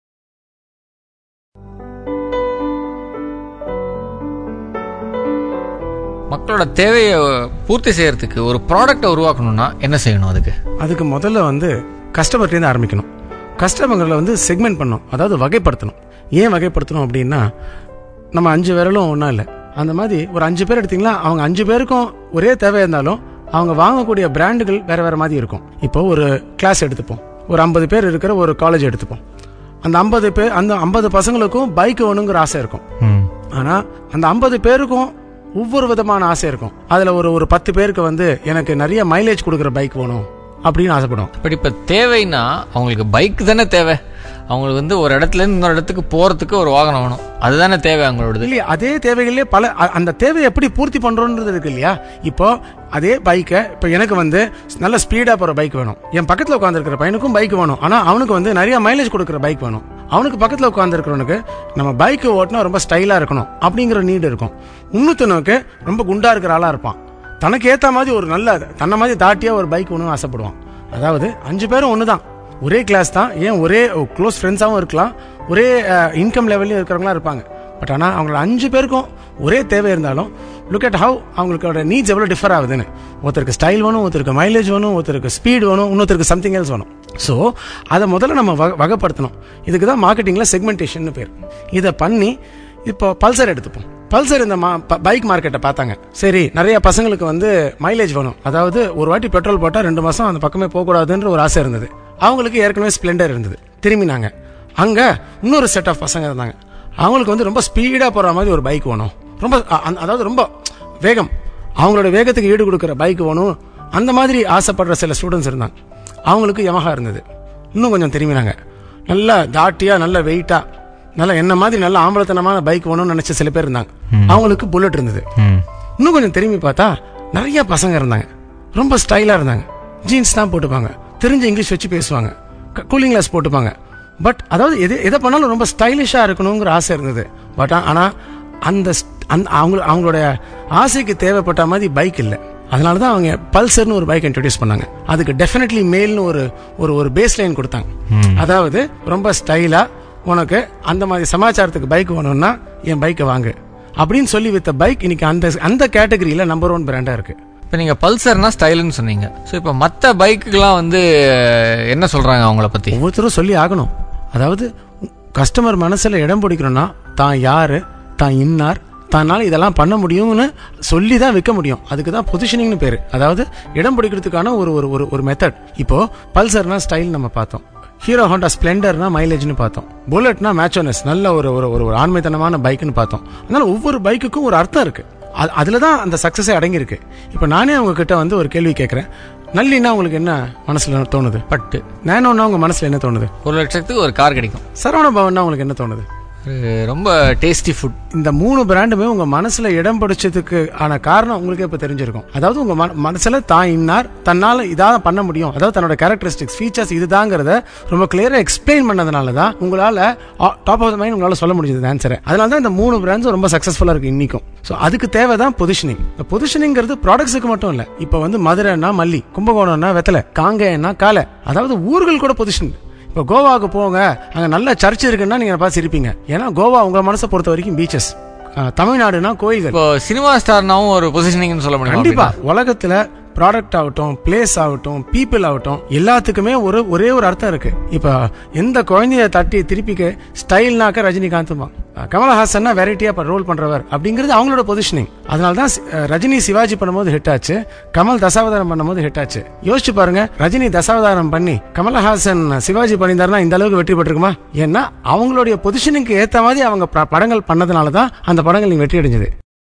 மக்களோட தேவையை பூர்த்தி செய்யறதுக்கு ஒரு ப்ராடக்ட்டை உருவாக்கணும்னா என்ன செய்யணும் அதுக்கு அதுக்கு முதல்ல வந்து கஸ்டமர்லேருந்து ஆரம்பிக்கணும் கஸ்டமர்களை வந்து செக்மெண்ட் பண்ணணும் அதாவது வகைப்படுத்தணும் ஏன் வகைப்படுத்தணும் அப்படின்னா நம்ம அஞ்சு விரலும் ஒன்றும் இல்லை அந்த மாதிரி ஒரு அஞ்சு பேர் எடுத்தீங்களா அவங்க அஞ்சு பேருக்கும் ஒரே தேவை இருந்தாலும் அவங்க வாங்கக்கூடிய பிராண்டுகள் வேற வேற மாதிரி இருக்கும் இப்போ ஒரு கிளாஸ் எடுத்துப்போம் ஒரு ஐம்பது பேர் இருக்கிற ஒரு காலேஜ் எடுத்துப்போம் அந்த ஐம்பது பேர் அந்த ஐம்பது பசங்களுக்கும் பைக் வேணுங்கிற ஆசை இருக்கும் ஆனா அந்த ஐம்பது பேருக்கும் ஒவ்வொரு விதமான ஆசை இருக்கும் அதுல ஒரு ஒரு பத்து பேருக்கு வந்து எனக்கு நிறைய மைலேஜ் கொடுக்குற பைக் வேணும் அப்படின்னு ஆசைப்படும் பட் இப்ப தேவைன்னா அவங்களுக்கு பைக் தானே தேவை அவங்களுக்கு வந்து ஒரு இடத்துல இருந்து இன்னொரு இடத்துக்கு போறதுக்கு ஒரு வாகனம் வேணும் அதுதானே தேவை அவங்களோடது இல்லையா அதே தேவைகளே பல அ- அந்த தேவையை எப்படி பூர்த்தி பண்றோன்றது இருக்கு இல்லையா இப்போ அதே பைக்கை இப்போ எனக்கு வந்து நல்ல ஸ்பீடா போற பைக் வேணும் என் பக்கத்துல உட்காந்துருக்கிற பையனுக்கும் பைக் வேணும் ஆனா அவனுக்கு வந்து நிறைய மைலேஜ் கொடுக்குற பைக் வேணும் அவனுக்கு பக்கத்துல உட்காந்துருக்கிறவனுக்கு நம்ம பைக் ஓட்டினா ரொம்ப ஸ்டைலா இருக்கணும் அப்படிங்கிற நீடு இருக்கும் இன்னொருத்தனுக்கு ரொம்ப குண்டா இருக்கிற ஆளா இருப்பான் தனக்கு ஏத்த மாதிரி ஒரு நல்ல தன்னை மாதிரி தாட்டியா ஒரு பைக் வேணும்னு ஆசைப்படுவான் அதாவது அஞ்சு பேரும் ஒண்ணுதான் ஒரே கிளாஸ் தான் ஏன் ஒரே க்ளோஸ் ஃப்ரெண்ட்ஸாகவும் இருக்கலாம் ஒரே இன்கம் லெவல்லையும் இருக்கிறவங்களா இருப்பாங்க பட் ஆனால் அவங்கள அஞ்சு பேருக்கும் ஒரே தேவை இருந்தாலும் லுக் அட் ஹவ் அவங்களோட நீட்ஸ் எவ்வளோ டிஃபர் ஆகுதுன்னு ஒருத்தருக்கு ஸ்டைல் வேணும் ஒருத்தருக்கு மைலேஜ் வேணும் ஒருத்தருக்கு ஸ்பீட் வேணும் இன்னொருத்தருக்கு சம்திங் எல்ஸ் வேணும் ஸோ அதை முதல்ல நம்ம வக- வகைப்படுத்தணும் இதுக்கு தான் மார்க்கெட்டிங்கில் செக்மெண்டேஷன் பேர் இதை பண்ணி இப்போ பல்சர் எடுத்துப்போம் பல்சர் இந்த பைக் மார்க்கெட்டை பார்த்தாங்க சரி நிறைய பசங்களுக்கு வந்து மைலேஜ் வேணும் அதாவது ஒரு வாட்டி பெட்ரோல் போட்டால் ரெண்டு மாதம் அந்த பக்கமே போகக்கூடாதுன்ற ஒரு ஆசை இருந்தது அவங்களுக்கு ஏற்கனவே ஸ்ப்ளெண்டர் இருந்தது திரும்பினாங்க அங்கே இன்னொரு செட் ஆஃப் பசங்க இருந்தாங்க அவங்களுக்கு வந்து ரொம்ப ஸ்பீடாக போகிற மாதிரி ஒரு பைக் வேணும் ரொம்ப அ- அந்த- அதாவது ரொம்ப வேகம் அவங்களோட வேகத்துக்கு ஈடு கொடுக்குற பைக் வேணும் அந்த மாதிரி ஆசைப்படுற சில ஸ்டூடெண்ட்ஸ் இருந்தாங்க அவங்களுக்கு யமஹா இருந்தது இன்னும் கொஞ்சம் திரும்பினாங்க நல்லா தாட்டியாக நல்ல வெயிட்டாக நல்ல என்ன மாதிரி நல்ல ஆம்பளத்தனமான பைக் வேணும்னு நினைச்ச சில பேர் இருந்தாங்க அவங்களுக்கு புல்லட் இருந்தது இன்னும் கொஞ்சம் திரும்பி பார்த்தா நிறைய பசங்க இருந்தாங்க ரொம்ப ஸ்டைலா இருந்தாங்க ஜீன்ஸ் தான் போட்டுப்பாங்க தெரிஞ்ச இங்கிலீஷ் வச்சு பேசுவாங்க கூலிங் கிளாஸ் போட்டுப்பாங்க பட் அதாவது எது எதை பண்ணாலும் ரொம்ப ஸ்டைலிஷா இருக்கணுங்கிற ஆசை இருந்தது பட் ஆனா அந்த st- அந்த அவங்க அவங்களோட ஆசைக்கு தேவைப்பட்ட மாதிரி பைக் இல்லை அதனால தான் அவங்க பல்சர்னு ஒரு பைக் இன்ட்ரடியூஸ் பண்ணாங்க அதுக்கு டெஃபினெட்லி மேல்னு ஒரு ஒரு ஒரு பேஸ் லைன் கொடுத்தாங்க அதாவது ரொம்ப ஸ்டைலா உனக்கு அந்த மாதிரி சமாச்சாரத்துக்கு பைக் வேணும்னா என் பைக்கை வாங்கு அப்படின்னு சொல்லி வித்த பைக் இன்னைக்கு அந்த அந்த கேட்டகரியில நம்பர் ஒன் பிராண்டா இருக்கு இப்போ நீங்க பல்சர்னா ஸ்டைலுன்னு சொன்னீங்க ஸோ இப்போ மற்ற பைக்குக்கெல்லாம் வந்து என்ன சொல்றாங்க அவங்கள பத்தி ஒவ்வொருத்தரும் சொல்லி ஆகணும் அதாவது கஸ்டமர் மனசுல இடம் பிடிக்கணும்னா தான் யாரு தான் இன்னார் தன்னால் இதெல்லாம் பண்ண முடியும்னு சொல்லி தான் விற்க முடியும் அதுக்கு தான் பொசிஷனிங்னு பேர் அதாவது இடம் பிடிக்கிறதுக்கான ஒரு ஒரு ஒரு ஒரு மெத்தட் இப்போ பல்சர்னா ஸ்டைல் நம்ம பார்த்தோம் ஹீரோ ஹோண்டா ஸ்ப்ளெண்டர்னா மைலேஜ்னு பார்த்தோம் புல்லட்னா மேச்சோனஸ் நல்ல ஒரு ஒரு ஒரு ஒரு ஆண்மைத்தனமான பைக்குன்னு பார்த்தோம் அதனால ஒவ்வொரு பைக்குக்கும் ஒரு அர்த்தம் இருக்கு அது- அதுல தான் அந்த சக்சஸே அடங்கியிருக்கு இப்போ நானே உங்ககிட்ட வந்து ஒரு கேள்வி கேட்குறேன் நல்லின்னா உங்களுக்கு என்ன மனசுல தோணுது பட்டு நேனோன்னா உங்க மனசுல என்ன தோணுது ஒரு லட்சத்துக்கு ஒரு கார் கிடைக்கும் சரவண பவன்னா உங்களுக்கு என்ன தோணுது ஒரு ரொம்ப டேஸ்டி ஃபுட் இந்த மூணு பிராண்டுமே உங்க மனசுல இடம் பிடிச்சதுக்கு ஆன காரணம் உங்களுக்கே இப்ப தெரிஞ்சிருக்கும் அதாவது உங்க மன- மனசுல தான் இன்னார் தன்னால இதான் பண்ண முடியும் அதாவது தன்னோட கேரக்டரிஸ்டிக்ஸ் ஃபீச்சர்ஸ் இதுதாங்கிறத ரொம்ப கிளியரா எக்ஸ்பிளைன் பண்ணதுனால தான் உங்களால டாப் ஆஃப் த மைண்ட் உங்களால சொல்ல முடிஞ்சது ஆன்சரை அதனால தான் இந்த மூணு பிராண்ட்ஸும் ரொம்ப சக்சஸ்ஃபுல்லா இருக்கு இன்னைக்கும் ஸோ அதுக்கு தேவை தான் பொசிஷனிங் இந்த பொசிஷனிங்கிறது ப்ராடக்ட்ஸுக்கு மட்டும் இல்ல இப்போ வந்து மதுரைன்னா மல்லி கும்பகோணம்னா வெத்தலை காங்கேயன்னா காலை அதாவது ஊர்கள் கூட பொசிஷன் இப்போ கோவாவுக்கு போங்க அங்க நல்ல சர்ச் இருக்குன்னா நீங்க பார்த்து சிரிப்பீங்க ஏன்னா கோவா உங்க மனசை பொறுத்த வரைக்கும் பீச்சஸ் தமிழ்நாடுனா கோயில்கள் இப்போ சினிமா ஸ்டார்னாவும் ஒரு பொசிஷனிங்னு சொல்ல முடியும் கண்டிப்பா உலகத்துல ப்ராடக்ட் ஆகட்டும் பிளேஸ் ஆகட்டும் பீப்புள் ஆகட்டும் எல்லாத்துக்குமே ஒரு ஒரே ஒரு அர்த்தம் இருக்கு இப்போ எந்த குழந்தைய தட்டி திருப்பிக்க ஸ்டைல்னாக்க ரஜினிகாந்த் கமலஹாசன்னா வெரைட்டியா ரோல் பண்றவர் அப்படிங்கிறது அவங்களோட பொசிஷனிங் அதனால தான் சி- அஹ் ரஜினி சிவாஜி பண்ணும்போது ஹிட் ஆச்சு கமல் தசாவதாரம் பண்ணும்போது ஹிட் ஆச்சு யோசிச்சு பாருங்க ரஜினி தசாவதாரம் பண்ணி கமலஹாசன் சிவாஜி பண்ணியிருந்தாருன்னா இந்த அளவுக்கு வெற்றி பெற்றிருக்குமா ஏன்னா அவங்களுடைய பொசிஷனுக்கு ஏத்த மாதிரி அவங்க ப- படங்கள் பண்ணதுனால தான் அந்த படங்கள் நீங்க வெற்றி அடைஞ்சது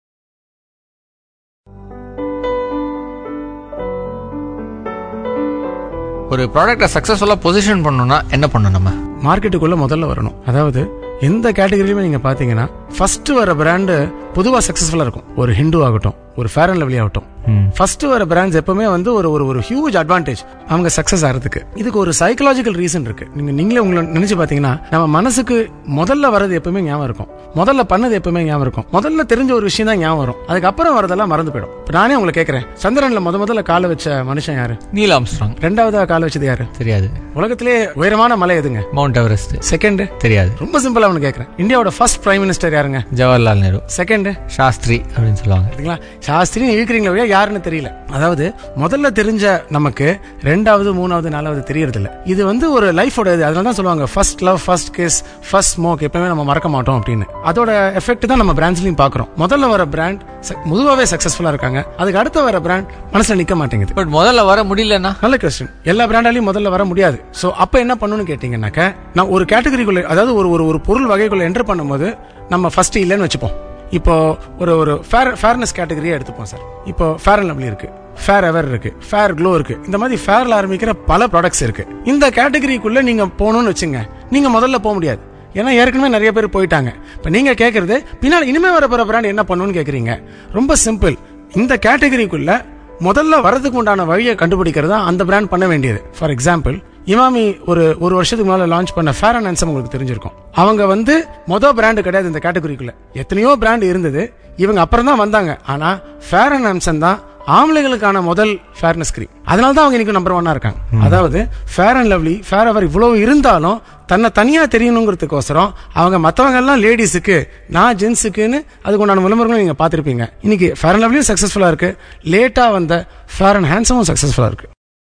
ஒரு ப்ராடக்ட்டை சக்ஸஸ்ஃபுல்லாக பொசிஷன் பண்ணணும்னா என்ன பண்ணணும் நம்ம மார்க்கெட்டுக்குள்ள முதல்ல வரணும் அதாவது எந்த கேட்டகரியிலுமே நீங்க பாத்தீங்கன்னா ஃபர்ஸ்ட் வர பிராண்டு பொதுவா சக்சஸ்ஃபுல்லா இருக்கும் ஒரு ஹிந்து ஆகட்டும் ஒரு ஃபேர் அண்ட் லவ்லி ஆகட்டும் ஃபர்ஸ்ட் வர பிராண்ட்ஸ் எப்பவுமே வந்து ஒரு ஒரு ஒரு ஹியூஜ் அட்வான்டேஜ் அவங்க சக்சஸ் ஆகிறதுக்கு இதுக்கு ஒரு சைக்கலாஜிக்கல் ரீசன் இருக்கு நீங்க நீங்களே உங்களை நினைச்சு பாத்தீங்கன்னா நம்ம மனசுக்கு முதல்ல வரது எப்பவுமே ஞாபகம் இருக்கும் முதல்ல பண்ணது எப்பவுமே ஞாபகம் இருக்கும் முதல்ல தெரிஞ்ச ஒரு விஷயம் தான் ஞாபகம் வரும் அதுக்கப்புறம் வரதெல்லாம் மறந்து போயிடும் இப்ப நானே உங்களை கேட்கறேன் சந்திரன்ல முத முதல்ல காலை வச்ச மனுஷன் யாரு நீல் ஆம்ஸ்ட்ராங் ரெண்டாவதா காலை வச்சது யாரு தெரியாது உலகத்திலே உயரமான மலை எதுங்க மவுண்ட் எவரெஸ்ட் செகண்ட் தெரியாது ரொம்ப சிம்பிளா ஒன்று கேட்கறேன் இந்தியாவோட ஃபர்ஸ்ட் பிரைம் மினிஸ்டர் யாருங்க ஜவஹர்லால் நேரு செகண்ட் சாஸ்திரி அப்படின்னு சொல்லுவாங்க சரிங்களா சாஸ்திரி இழுக்கிறீங்களா ஒழிய யாருன்னு தெரியல அதாவது முதல்ல தெரிஞ்ச நமக்கு ரெண்டாவது மூணாவது நாலாவது தெரியறது இல்ல இது வந்து ஒரு லைஃபோட இது அதனால தான் சொல்லுவாங்க first love first kiss first smoke எப்பவுமே நம்ம மறக்க மாட்டோம் அப்படின்னு அதோட எஃபெக்ட் தான் நம்ம பிராண்ட்ஸ்லயும் பாக்குறோம் முதல்ல வர பிராண்ட் முதுவாவே சக்சஸ்ஃபுல்லா இருக்காங்க அதுக்கு அடுத்த வர பிராண்ட் மனசுல நிக்க மாட்டேங்குது பட் முதல்ல வர முடியலன்னா நல்ல கொஸ்டின் எல்லா பிராண்டாலையும் முதல்ல வர முடியாது சோ அப்ப என்ன பண்ணணும்னு கேட்டீங்கன்னாக்க நான் ஒரு கேட்டகரிக்குள்ள அதாவது ஒரு ஒரு ஒரு பொருள் வகைக்குள்ள என்டர் பண்ணும்போது நம்ம ஃபர்ஸ்ட் இல்லைன்னு வச்சுப்போம் இப்போ ஒரு ஒரு ஃபேர் ஃபேர்னஸ் கேட்டகரியே எடுத்துப்போம் சார் இப்போ ஃபேர் அண்ட் லவ்லி இருக்கு ஃபேர் எவர் இருக்கு ஃபேர் க்ளோ இருக்கு இந்த மாதிரி ஃபேர்ல ஆரம்பிக்கிற பல ப்ராடக்ட்ஸ் இருக்கு இந்த கேட்டகரிக்குள்ள நீங்க போகணும்னு வச்சுங்க நீங்க முதல்ல போக முடியாது ஏன்னா ஏற்கனவே நிறைய பேர் போயிட்டாங்க இப்போ நீங்க கேட்கறது பின்னால் இனிமே வர போற பிராண்ட் என்ன பண்ணணும்னு கேக்குறீங்க ரொம்ப சிம்பிள் இந்த கேட்டகரிக்குள்ள முதல்ல வரதுக்கு உண்டான வழியை கண்டுபிடிக்கிறது தான் அந்த பிராண்ட் பண்ண வேண்டியது ஃபார் எக்ஸாம்பிள் இமாமி ஒரு ஒரு வருஷத்துக்கு முன்னால லான்ச் பண்ண ஃபேர் அண்ட் ஹேண்ட்ஸம் உங்களுக்கு தெரிஞ்சிருக்கும் அவங்க வந்து மொதல் பிராண்டு கிடையாது இந்த கேட்டகரிக்குள்ள எத்தனையோ பிராண்ட் இருந்தது இவங்க அப்புறம் தான் வந்தாங்க ஆனா ஃபேர் அண்ட் ஹேண்ட்ஸம் தான் ஆம்பளைகளுக்கான முதல் ஃபேர்னஸ் கிரீம் அதனால தான் அவங்க இன்னைக்கு நம்பர் ஒன்னா இருக்காங்க அதாவது fair and lovely fair ever இவ்வளவு இருந்தாலும் தன்னை தனியா தெரியணுங்கிறதுக்கோசரம் அவங்க மத்தவங்க எல்லாம் லேடிஸுக்கு நான் ஜென்ஸுக்குன்னு அதுக்கு உண்டான விளம்பரங்களும் நீங்க பார்த்திருப்பீங்க இன்னைக்கு ஃபேர் அண்ட் லவ்லியும் சக்சஸ்ஃபுல்லா இருக்கு லேட்டா வந்த ஃபேர் அண்ட் ஹேண்ட்ஸமும் சக்சஸ்ஃபுல்லா இருக்கு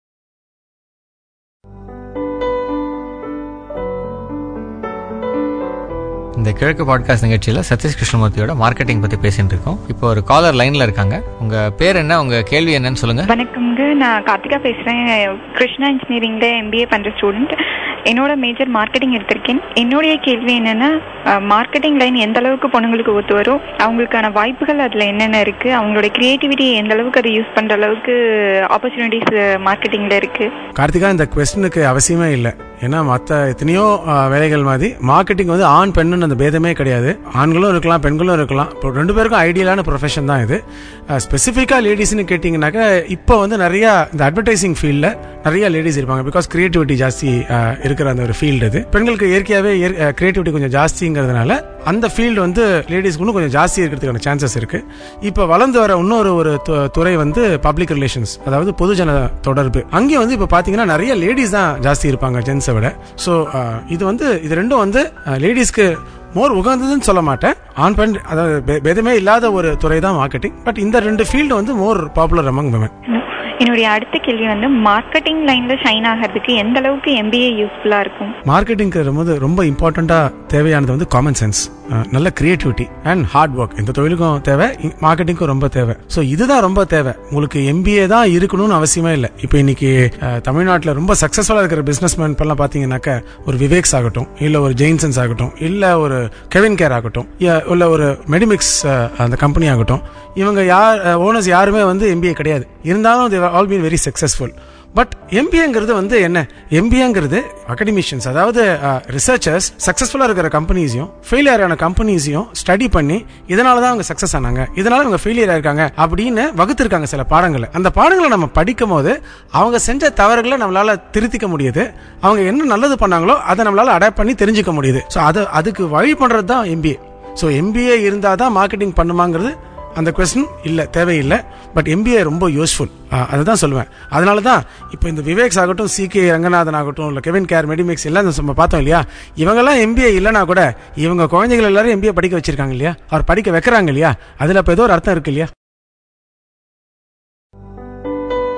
இந்த கிழக்கு பாட்காஸ்ட் நிகழ்ச்சியில சதீஷ் கிருஷ்ணமூர்த்தியோட மார்க்கெட்டிங் பத்தி பேசிட்டு இருக்கோம் இப்போ ஒரு காலர் லைன்ல இருக்காங்க உங்க பேர் என்ன உங்க கேள்வி என்னன்னு சொல்லுங்க வணக்கம்ங்க நான் கார்த்திகா பேசுறேன் கிருஷ்ணா இன்ஜினியரிங்ல எம்பிஏ பண்ற ஸ்டூடெண்ட் என்னோட மேஜர் மார்க்கெட்டிங் எடுத்திருக்கேன் என்னுடைய கேள்வி என்னன்னா மார்க்கெட்டிங் லைன் எந்த அளவுக்கு பொண்ணுங்களுக்கு ஒத்து வரும் அவங்களுக்கான வாய்ப்புகள் அதுல என்னென்ன இருக்கு அவங்களோட கிரியேட்டிவிட்டி எந்த அளவுக்கு அதை யூஸ் பண்ற அளவுக்கு ஆப்பர்ச்சுனிட்டிஸ் மார்க்கெட்டிங்ல இருக்கு கார்த்திகா இந்த கொஸ்டினுக்கு அவசியமே இல்லை ஏன்னா மற்ற எத்தனையோ அஹ், வேலைகள் மாதிரி மார்க்கெட்டிங் வந்து ஆண் பெண்ணுன்னு அந்த பேதமே கிடையாது ஆண்களும் இருக்கலாம் பெண்களும் இருக்கலாம் இப்போ ரெண்டு பேருக்கும் ஐடியலான ப்ரொஃபஷன் தான் இது ஸ்பெசிஃபிக்காக லேடிஸ்னு கேட்டிங்கனாக்க இப்போ வந்து நிறைய இந்த அட்வர்டைசிங் ஃபீல்டில் நிறைய லேடிஸ் இருப்பாங்க பிகாஸ் கிரியேட்டிவிட்டி ஜாஸ்தி அஹ், இருக்கிற அந்த ஒரு ஃபீல்டு இது பெண்களுக்கு இயற்கையாகவே கிரியேட்டிவிட்டி கொஞ்சம் ஜாஸ்திங்கிறதுனால அந்த ஃபீல்டு வந்து லேடிஸ்க்கு இன்னும் கொஞ்சம் ஜாஸ்தி இருக்கிறதுக்கான சான்சஸ் இருக்கு இப்போ வளர்ந்து வர இன்னொரு ஒரு து- துறை வந்து பப்ளிக் ரிலேஷன்ஸ் அதாவது பொதுஜன தொடர்பு அங்கே வந்து இப்போ பார்த்தீங்கன்னா நிறைய லேடிஸ் தான் ஜாஸ்தி இருப்பாங்க ஜென்ஸை விட ஸோ இது வந்து இது ரெண்டும் வந்து லேடிஸ்க்கு மோர் உகந்ததுன்னு சொல்ல மாட்டேன் ஆண் பெண் அதாவது பே- பேதமே இல்லாத ஒரு துறை தான் மார்க்கெட்டிங் பட் இந்த ரெண்டு ஃபீல்டு வந்து மோர் பாப்புலர் அமங் விமன் என்னுடைய அடுத்த கேள்வி வந்து மார்க்கெட்டிங் லைன்ல ஷைன் ஆகிறதுக்கு எந்த அளவுக்கு எம்பிஏ யூஸ்ஃபுல்லா இருக்கும் மார்க்கெட்டிங்கிறது போது ரொம்ப இம்பார்ட்டண்டா தேவையானது வந்து காமன் சென்ஸ் நல்ல கிரியேட்டிவிட்டி அண்ட் ஹார்ட் ஒர்க் இந்த தொழிலுக்கும் தேவை மார்க்கெட்டிங்க்கும் ரொம்ப தேவை ஸோ இதுதான் ரொம்ப தேவை உங்களுக்கு எம்பிஏ தான் இருக்கணும்னு அவசியமே இல்லை இப்போ இன்னைக்கு அஹ், தமிழ்நாட்டுல ரொம்ப சக்சஸ்ஃபுல்லா இருக்கிற பிசினஸ் மேன் எல்லாம் பாத்தீங்கன்னாக்க ஒரு விவேக்ஸ் ஆகட்டும் இல்ல ஒரு ஜெயின்சன்ஸ் ஆகட்டும் இல்ல ஒரு கெவின் கேர் ஆகட்டும் இல்ல- இல்ல ஒரு மெடிமிக்ஸ் அஹ், அந்த கம்பெனி ஆகட்டும் இவங்க யார் ஓனர்ஸ் யாருமே வந்து எம்பிஏ கிடையாது இருந்தாலும் all been very successful but எம்பிஏங்கிறது வந்து என்ன எம்பிஏங்கிறது அகடமிஷியன்ஸ் அதாவது ரிசர்ச்சர்ஸ் சக்சஸ்ஃபுல்லா இருக்கிற கம்பெனிஸையும் ஃபெயிலியர் ஆன கம்பெனிஸையும் ஸ்டடி பண்ணி இதனால தான் அவங்க சக்சஸ் ஆனாங்க இதனால அவங்க ஃபெயிலியர் ஆயிருக்காங்க அப்படின்னு வகுத்திருக்காங்க சில பாடங்களை அந்த பாடங்களை நம்ம படிக்கும் போது அவங்க செஞ்ச தவறுகளை நம்மளால திருத்திக்க முடியுது அவங்க என்ன நல்லது பண்ணாங்களோ அதை நம்மளால அடாப்ட் பண்ணி தெரிஞ்சுக்க முடியுது ஸோ அது அதுக்கு வழி பண்றது தான் எம்பிஏ ஸோ எம்பிஏ இருந்தால் தான் மார்க்கெட்டிங் பண்ணுமாங்கிறது அந்த கொஸ்டின் இல்ல தேவையில்லை பட் எம்பிஏ ரொம்ப யூஸ்ஃபுல் அதுதான் சொல்லுவேன் அதனால தான் இப்போ இந்த விவேக்ஸ் ஆகட்டும் சி கே ரங்கநாதன் ஆகட்டும் இல்லை கெவின் கேர் மெடிமிக்ஸ் எல்லாம் நம்ம பார்த்தோம் இல்லையா இவங்கெல்லாம் எம்பிஏ இல்லைனா கூட இவங்க குழந்தைகள் எல்லாரும் எம்பிஏ படிக்க வச்சிருக்காங்க இல்லையா அவர் படிக்க வைக்கிறாங்க இல்லையா அதுல இப்போ ஏதோ ஒரு அர்த்தம் இருக்கு இல்லையா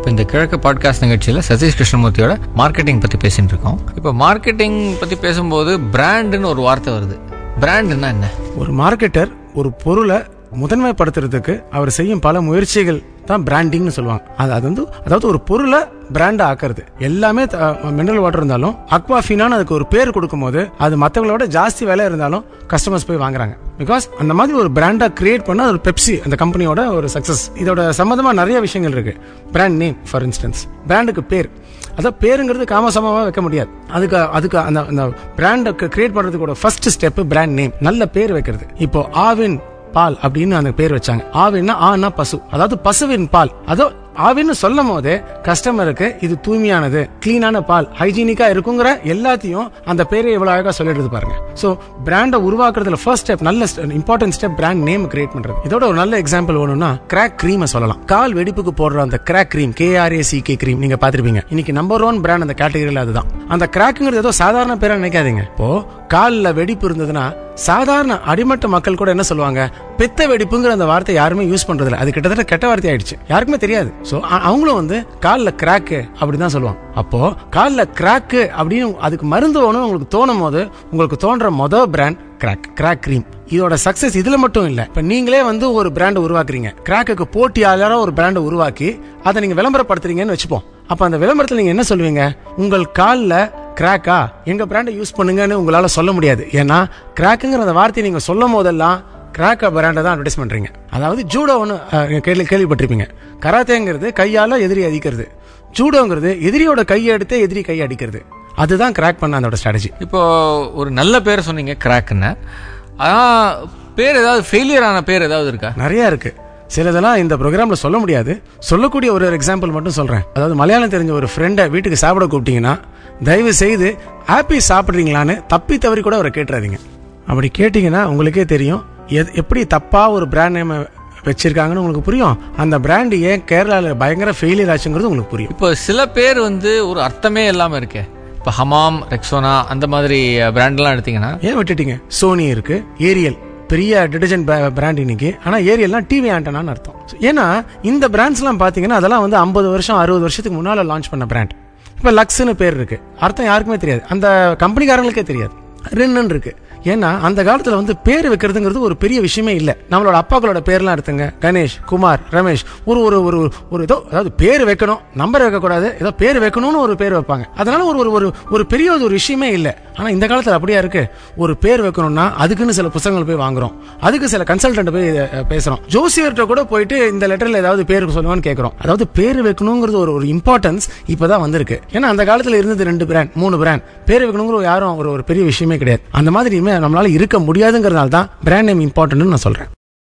இப்போ இந்த கிழக்கு பாட்காஸ்ட் நிகழ்ச்சியில் சதீஷ் கிருஷ்ணமூர்த்தியோட மார்க்கெட்டிங் பற்றி பேசிட்டு இருக்கோம் இப்போ மார்க்கெட்டிங் பற்றி பேசும்போது பிராண்டுன்னு ஒரு வார்த்தை வருது பிராண்டுன்னா என்ன ஒரு மார்க்கெட்டர் ஒரு பொருளை முதன்மைப்படுத்துறதுக்கு அவர் செய்யும் பல முயற்சிகள் தான் பிராண்டிங்னு சொல்லுவாங்க அது அது வந்து அதாவது ஒரு பொருளை பிராண்டா ஆக்குறது எல்லாமே மினரல் வாட்டர் இருந்தாலும் அக்வாஃபினான்னு அதுக்கு ஒரு பேர் கொடுக்கும்போது அது மற்றவங்களோட ஜாஸ்தி விலை இருந்தாலும் கஸ்டமர்ஸ் போய் வாங்குறாங்க பிகாஸ் அந்த மாதிரி ஒரு பிராண்டா கிரியேட் பண்ண ஒரு பெப்சி அந்த கம்பெனியோட ஒரு சக்சஸ் இதோட சம்பந்தமா நிறைய விஷயங்கள் இருக்கு பிராண்ட் நேம் ஃபார் இன்ஸ்டன்ஸ் பிராண்டுக்கு பேர் அதான் பேருங்கிறது காமசமாவா வைக்க முடியாது அதுக்கு அதுக்கு அந்த அந்த பிராண்டை கிரியேட் பண்றதுக்கோட ஃபர்ஸ்ட் ஸ்டெப் பிராண்ட் நேம் நல்ல பேர் வைக்கிறது இப்போ ஆவின் பால் அப்படின்னு அந்த பேர் வச்சாங்க ஆவின்னா ஆனா பசு அதாவது பசுவின் பால் அதோ ஆவின்னு சொல்லும் போதே கஸ்டமருக்கு இது தூய்மையானது கிளீனான பால் ஹைஜீனிக்கா இருக்குங்கிற எல்லாத்தையும் அந்த பேரை எவ்வளவு அழகா சொல்லிடுது பாருங்க சோ பிராண்டை உருவாக்குறதுல ஃபர்ஸ்ட் ஸ்டெப் நல்ல important step brand name create பண்றது இதோட ஒரு நல்ல எக்ஸாம்பிள் வேணும்னா கிராக் கிரீம் சொல்லலாம் கால் வெடிப்புக்கு போடுற அந்த crack cream KRA K cream நீங்க பாத்திருப்பீங்க இன்னைக்கு நம்பர் ஒன் பிராண்ட் அந்த கேட்டகரியில அதுதான் அந்த கிராக்குங்கிறது ஏதோ சாதாரண பேரா நினைக்காதீங்க இப்போ காலில் வெடிப்பு இருந்ததுன்னா சாதாரண அடிமட்ட மக்கள் கூட என்ன சொல்லுவாங்க பெத்த வெடிப்புங்கிற அந்த வார்த்தை யாருமே யூஸ் பண்றது இல்ல அது கிட்டத்தட்ட கெட்ட வார்த்தை ஆயிடுச்சு யாருக்குமே தெரியாது சோ அவங்களும் வந்து காலில் கிராக்கு அப்படிதான் சொல்லுவாங்க அப்போ காலில் கிராக்கு அப்படின்னு அதுக்கு மருந்து வேணும் உங்களுக்கு தோணும் போது உங்களுக்கு தோன்ற மொதல் பிராண்ட் கிராக் கிராக் கிரீம் இதோட சக்சஸ் இதுல மட்டும் இல்ல இப்ப நீங்களே வந்து ஒரு பிராண்ட் உருவாக்குறீங்க கிராக்குக்கு போட்டியாளரா ஒரு பிராண்ட் உருவாக்கி அதை நீங்க விளம்பரப்படுத்துறீங்கன்னு வச்சுப்போம் அப்ப அந்த விளம்பரத்துல நீங்க என்ன சொல்லுவீங்க உங்கள் காலில் கிராக்கா எங்க பிராண்டை யூஸ் பண்ணுங்கன்னு உங்களால சொல்ல முடியாது ஏன்னா கிராக்குங்கிற அந்த வார்த்தையை நீங்க சொல்லும் போதெல்லாம் கிராக்கா பிராண்டை தான் அட்வர்டைஸ் பண்றீங்க அதாவது ஜூடோ ஒன்று கேள்வி கேள்விப்பட்டிருப்பீங்க கராத்தேங்கிறது கையால எதிரி அடிக்கிறது ஜூடோங்கிறது எதிரியோட கையை எடுத்து எதிரி கையை அடிக்கிறது அதுதான் கிராக் பண்ண அதோட ஸ்ட்ராட்டஜி இப்போ ஒரு நல்ல பேர் சொன்னீங்க கிராக்குன்னு ஆனா பேர் ஏதாவது ஃபெயிலியர் ஆன பேர் ஏதாவது இருக்கா நிறைய இருக்கு சிலதெல்லாம் இந்த ப்ரோக்ராம்ல சொல்ல முடியாது சொல்லக்கூடிய ஒரு எக்ஸாம்பிள் மட்டும் சொல்றேன் அதாவது மலையாளம் தெரிஞ்ச ஒரு ஃப்ரெண்டை வீட்டுக்கு சாப்பிட கூப்பிட்டீங்கன்னா தயவு செய்து ஆப்பி சாப்பிட்றீங்களான்னு தப்பி தவறி கூட அவரை கேட்டுறாதீங்க அப்படி கேட்டீங்கன்னா உங்களுக்கே தெரியும் எத்- எப்படி தப்பா ஒரு பிராண்ட் நேம் வச்சிருக்காங்கன்னு உங்களுக்கு புரியும் அந்த பிராண்ட் ஏன் கேரளால பயங்கர ஃபெயிலியர் ஆச்சுங்கிறது உங்களுக்கு புரியும் இப்போ சில பேர் வந்து ஒரு அர்த்தமே இல்லாம இருக்கே இப்போ ஹமாம் ரெக்ஸோனா அந்த மாதிரி பிராண்ட்லாம் எடுத்தீங்கன்னா ஏன் விட்டுட்டீங்க சோனி இருக்கு ஏரியல் பெரிய டிடர்ஜென்ட் பிராண்ட் இன்னைக்கு ஆனா ஏரியல்லாம் டிவி ஆண்டனான்னு அர்த்தம் ஏன்னா இந்த பிராண்ட்ஸ்லாம் பாத்தீங்கன்னா அதெல்லாம் வந்து ஐம்பது வருஷம் அறுபது வருஷத்துக்கு முன்னால லான்ச் பண்ண பிராண்ட் இப்ப லக்ஸ்னு பேர் இருக்கு அர்த்தம் யாருக்குமே தெரியாது அந்த கம்பெனிக்காரங்களுக்கே தெரியாது ரின்னு இருக்கு ஏன்னா அந்த காலத்துல வந்து பேர் வைக்கிறதுங்கிறது ஒரு பெரிய விஷயமே இல்ல நம்மளோட அப்பாக்களோட பேர்லாம் எடுத்துங்க கணேஷ் குமார் ரமேஷ் ஒரு ஒரு ஒரு ஒரு ஏதோ அதாவது பேர் வைக்கணும் நம்பர் வைக்க கூடாது ஏதோ பேர் வைக்கணும்னு ஒரு பேர் வைப்பாங்க அதனால ஒரு ஒரு ஒரு ஒரு பெரிய ஒரு விஷயமே இல்ல ஆனா இந்த காலத்துல அப்படியா இருக்கு ஒரு பேர் வைக்கணும்னா அதுக்குன்னு சில புத்தகங்கள் போய் வாங்குறோம் அதுக்கு சில கன்சல்டன்ட் போய் அஹ், பேசுறோம் ஜோசியர்கிட்ட கூட போயிட்டு இந்த லெட்டர்ல ஏதாவது பேர் சொல்லுவான்னு கேக்குறோம் அதாவது பேர் வைக்கணுங்கிறது ஒரு ஒரு இம்பார்ட்டன்ஸ் இப்பதான் வந்திருக்கு ஏன்னா அந்த காலத்துல இருந்தது ரெண்டு பிராண்ட் மூணு பிராண்ட் பேர் வைக்கணுங்கிற யாரும் ஒரு ஒரு பெரிய விஷயமே கிடையாது அந்த மாதிரி இனிமே நம்மளால இருக்க முடியாதுங்கிறதுனால தான் பிராண்ட் நேம் இம்பார்ட்டன்ட்னு நான் சொல்றேன்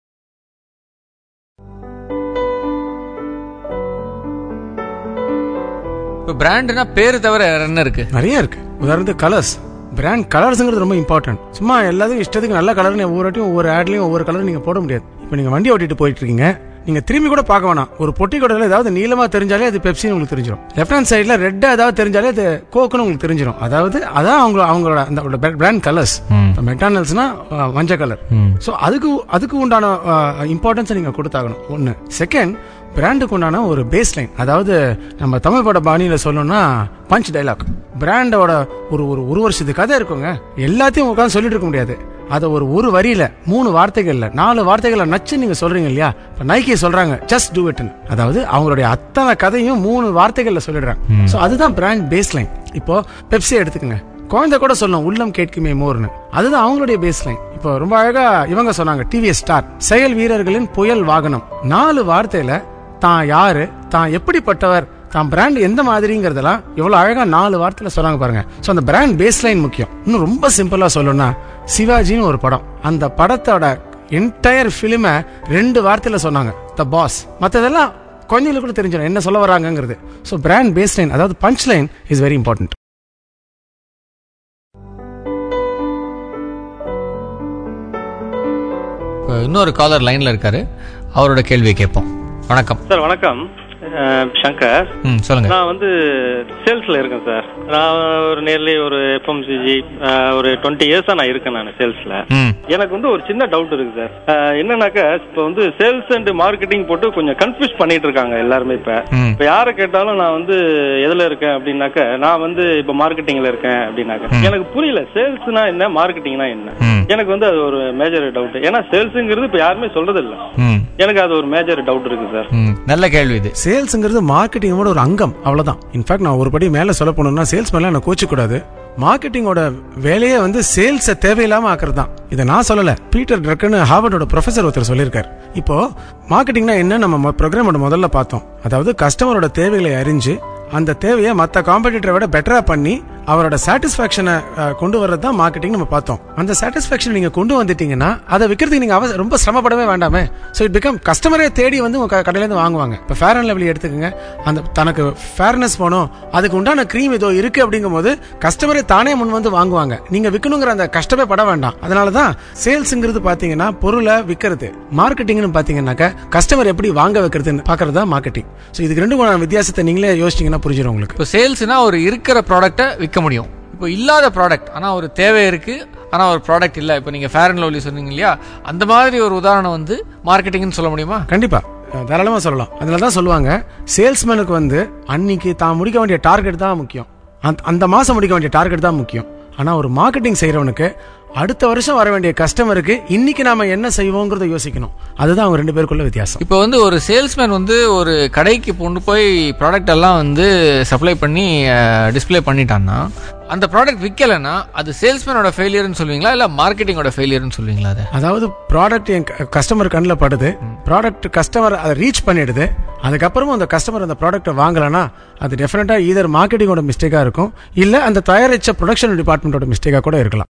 இப்போ பிராண்டுனா பேர் தவிர வேற என்ன இருக்கு நிறைய இருக்கு உதாரணத்துக்கு கலர்ஸ் பிராண்ட் கலர்ஸ்ங்கிறது ரொம்ப இம்பார்ட்டன்ட் சும்மா எல்லாத்துக்கும் இஷ்டத்துக்கு நல்ல கலர்னு ஒவ்வொரு வாட்டியும் ஒவ்வொரு ஆட்லயும் ஒவ்வொரு கலர் நீங்க போட முடியாது இப்போ நீங்க வண்டி ஓட்டிட்டு போயிட்டு இருக்கீங்க நீங்க திரும்பி கூட பார்க்க வேணாம் ஒரு பொட்டி கடையில் ஏதாவது நீளமா தெரிஞ்சாலே அது பெப்சின்னு உங்களுக்கு தெரிஞ்சிடும் லெஃப்ட் ஹேண்ட் சைடுல ரெட்டா ஏதாவது தெரிஞ்சாலே அது கோக்குன்னு உங்களுக்கு தெரிஞ்சிடும் அதாவது அதான் அவங்க அவங்களோட அந்த பிராண்ட் கலர்ஸ் மெட்டானல்ஸ்னா மஞ்சள் கலர் ஸோ அதுக்கு அதுக்கு உண்டான இம்பார்ட்டன்ஸை நீங்க கொடுத்தாகணும் ஒன்று செகண்ட் பிராண்டுக்கு உண்டான ஒரு பேஸ் லைன் அதாவது நம்ம தமிழ் பட பாணியில சொல்லணும்னா பஞ்ச் டைலாக் பிராண்டோட ஒரு ஒரு ஒரு வருஷத்து கதை இருக்குங்க எல்லாத்தையும் உட்காந்து சொல்லிட்டு இருக்க முடியாது அதை ஒரு ஒரு வரியில மூணு வார்த்தைகள்ல நாலு வார்த்தைகள்ல நச்சு நீங்க சொல்றீங்க இல்லையா இப்ப நைக்கி சொல்றாங்க ஜஸ்ட் டூ இட்னு அதாவது அவங்களுடைய அத்தனை கதையும் மூணு வார்த்தைகள்ல சொல்லிடுறாங்க சோ அதுதான் பிராண்ட் பேஸ் லைன் இப்போ பெப்சி எடுத்துக்கங்க குழந்தை கூட சொல்லணும் உள்ளம் கேட்குமே மோர்னு அதுதான் அவங்களுடைய பேஸ் லைன் இப்போ ரொம்ப அழகா இவங்க சொன்னாங்க டிவிஎஸ் ஸ்டார் செயல் வீரர்களின் புயல் வாகனம் நாலு வார்த்தையில தான் யாரு தான் எப்படிப்பட்டவர் தான் பிராண்ட் எந்த மாதிரிங்கிறதெல்லாம் எவ்வளவு அழகா நாலு வார்த்தையில சொன்னாங்க பாருங்க சோ அந்த பிராண்ட் பேஸ் லைன் முக்கியம் இன்னும் ரொம்ப சிம்பிளா சொல்லணும்னா சிவாஜின்னு ஒரு படம் அந்த படத்தோட என்டையர் பிலிம ரெண்டு வார்த்தையில சொன்னாங்க த பாஸ் மத்ததெல்லாம் குழந்தைங்களுக்கு கூட தெரிஞ்சிடும் என்ன சொல்ல வராங்கங்கிறது ஸோ பிராண்ட் பேஸ் லைன் அதாவது punch line is very important இப்போ இன்னொரு காலர் லைன்ல இருக்காரு அவரோட கேள்வியை கேட்போம் வணக்கம் சார் வணக்கம் அஹ், சங்கர் ம் சொல்லுங்க நான் வந்து சேல்ஸ்ல இருக்கேன் சார் நான் ஒரு நேர்லி ஒரு எஃப்எம்சிஜி ஒரு டுவெண்ட்டி இயர்ஸா நான் இருக்கேன் நான் சேல்ஸ்ல ம் எனக்கு வந்து ஒரு சின்ன டவுட் இருக்கு சார் அஹ், என்னன்னாக்கா இப்போ வந்து சேல்ஸ் அண்ட் மார்க்கெட்டிங் போட்டு கொஞ்சம் கன்ஃபியூஸ் பண்ணிட்டு இருக்காங்க எல்லாருமே இப்ப ம். இப்ப யாரை கேட்டாலும் நான் வந்து எதுல இருக்கேன் அப்படின்னாக்க நான் வந்து இப்ப மார்க்கெட்டிங்ல இருக்கேன் அப்படின்னாக்க எனக்கு புரியல சேல்ஸ்னா என்ன மார்க்கெட்டிங்னா என்ன ம் எனக்கு வந்து அது ஒரு மேஜர் டவுட் ஏன்னா சேல்ஸுங்கிறது இப்ப யாருமே சொல்றது இல்ல ம் எனக்கு அது ஒரு மேஜர் டவுட் இருக்கு சார் ம் நல்ல கேள்வி இது சேல்ஸ்ங்கிறது மார்க்கெட்டிங்கோட ஒரு அங்கம் அவ்வளவுதான் இன்ஃபேக்ட் நான் ஒரு படி மேல சொல்ல போனோம்னா சேல்ஸ் மேல நான் கோச்சு கூடாது மார்க்கெட்டிங்கோட வேலையே வந்து சேல்ஸை தேவையில்லாம ஆக்குறது தான் இதை நான் சொல்லல பீட்டர் ட்ரக்குன்னு ஹார்வர்டோட ப்ரொஃபசர் ஒருத்தர் சொல்லியிருக்காரு இப்போ மார்க்கெட்டிங்னா என்ன நம்ம ப்ரோக்ராமோட முதல்ல பார்த்தோம் அதாவது கஸ்டமரோட தேவைகளை அறிஞ்சு அந்த தேவையை மற்ற காம்படிட்டரை விட பெட்டரா பண்ணி அவரோட சாட்டிஸ்பாக்சனை கொண்டு வர்றது தான் மார்க்கெட்டிங் நம்ம பார்த்தோம் அந்த சாட்டிஸ்பாக்சன் நீங்க கொண்டு வந்துட்டீங்கன்னா அதை விற்கிறதுக்கு நீங்க அவச- ரொம்ப சிரமப்படவே வேண்டாமே ஸோ இட் பிகம் கஸ்டமரே தேடி வந்து உங்க க- கடையில இருந்து வாங்குவாங்க இப்போ ஃபேர் அண்ட் லெவலி எடுத்துக்கோங்க அந்த தனக்கு ஃபேர்னஸ் போனோம் அதுக்கு உண்டான க்ரீம் ஏதோ இருக்கு அப்படிங்கும்போது கஸ்டமரே தானே முன் வந்து வாங்குவாங்க நீங்க விற்கணுங்கிற அந்த கஷ்டமே பட வேண்டாம் அதனால தான் சேல்ஸுங்கிறது பாத்தீங்கன்னா பொருளை விற்கிறது மார்க்கெட்டிங்னு பாத்தீங்கன்னாக்க கஸ்டமர் எப்படி வாங்க வைக்கிறதுன்னு பாக்குறது தான் மார்க்கெட்டிங் ஸோ இதுக்கு ரெண்டு வித்தியாசத்தை நீங்களே யோசிச்சீங்கன்னா புரிஞ்சிடும் உங்களுக்கு இப்போ சேல்ஸ்னா ஒரு இருக்கிற ப்ராடக்ட்டை விற்க முடியும் இப்போ இல்லாத ப்ராடக்ட் ஆனால் ஒரு தேவை இருக்கு ஆனால் ஒரு ப்ராடக்ட் இல்லை இப்போ நீங்கள் ஃபேர் அண்ட் லவ்லி சொன்னீங்க இல்லையா அந்த மாதிரி ஒரு உதாரணம் வந்து மார்க்கெட்டிங்னு சொல்ல முடியுமா கண்டிப்பா அஹ் தாராளமா சொல்லலாம் அதனால தான் சொல்லுவாங்க சேல்ஸ்மேனுக்கு வந்து அன்னைக்கு தான் முடிக்க வேண்டிய டார்கெட் தான் முக்கியம் அந்த- அந்த மாசம் முடிக்க வேண்டிய டார்கெட் தான் முக்கியம் ஆனா ஒரு மார்க்கெட்டிங் செய்யறவனுக்கு அடுத்த வருஷம் வர வேண்டிய கஸ்டமருக்கு இன்னைக்கு நாம என்ன செய்வோங்கிறத யோசிக்கணும் அதுதான் அவங்க ரெண்டு பேருக்குள்ள வித்தியாசம் இப்போ வந்து ஒரு சேல்ஸ்மேன் வந்து ஒரு கடைக்கு கொண்டு போய் ப்ராடக்ட் எல்லாம் வந்து சப்ளை பண்ணி டிஸ்ப்ளே பண்ணிட்டான்னா அந்த ப்ராடக்ட் விற்கலைன்னா அது சேல்ஸ்மேனோட ஃபெயிலியர்னு சொல்லுவீங்களா இல்லை மார்க்கெட்டிங்கோட ஃபெயிலியர்னு சொல்லுவீங்களா அதை அதாவது ப்ராடக்ட் என் கஸ்டமர் கண்ணில் படுது ப்ராடக்ட் கஸ்டமர் அதை ரீச் பண்ணிடுது அதுக்கப்புறமும் அந்த கஸ்டமர் அந்த ப்ராடக்ட்டை வாங்கலைன்னா அது டெஃபினட்டா ஈதர் மார்க்கெட்டிங்கோட மிஸ்டேக்கா இருக்கும் இல்ல அந்த தயாரிச்ச ப்ரொடக்ஷன் டிபார்ட்மெண்ட்டோட மிஸ்டேக்கா கூட இருக்கலாம்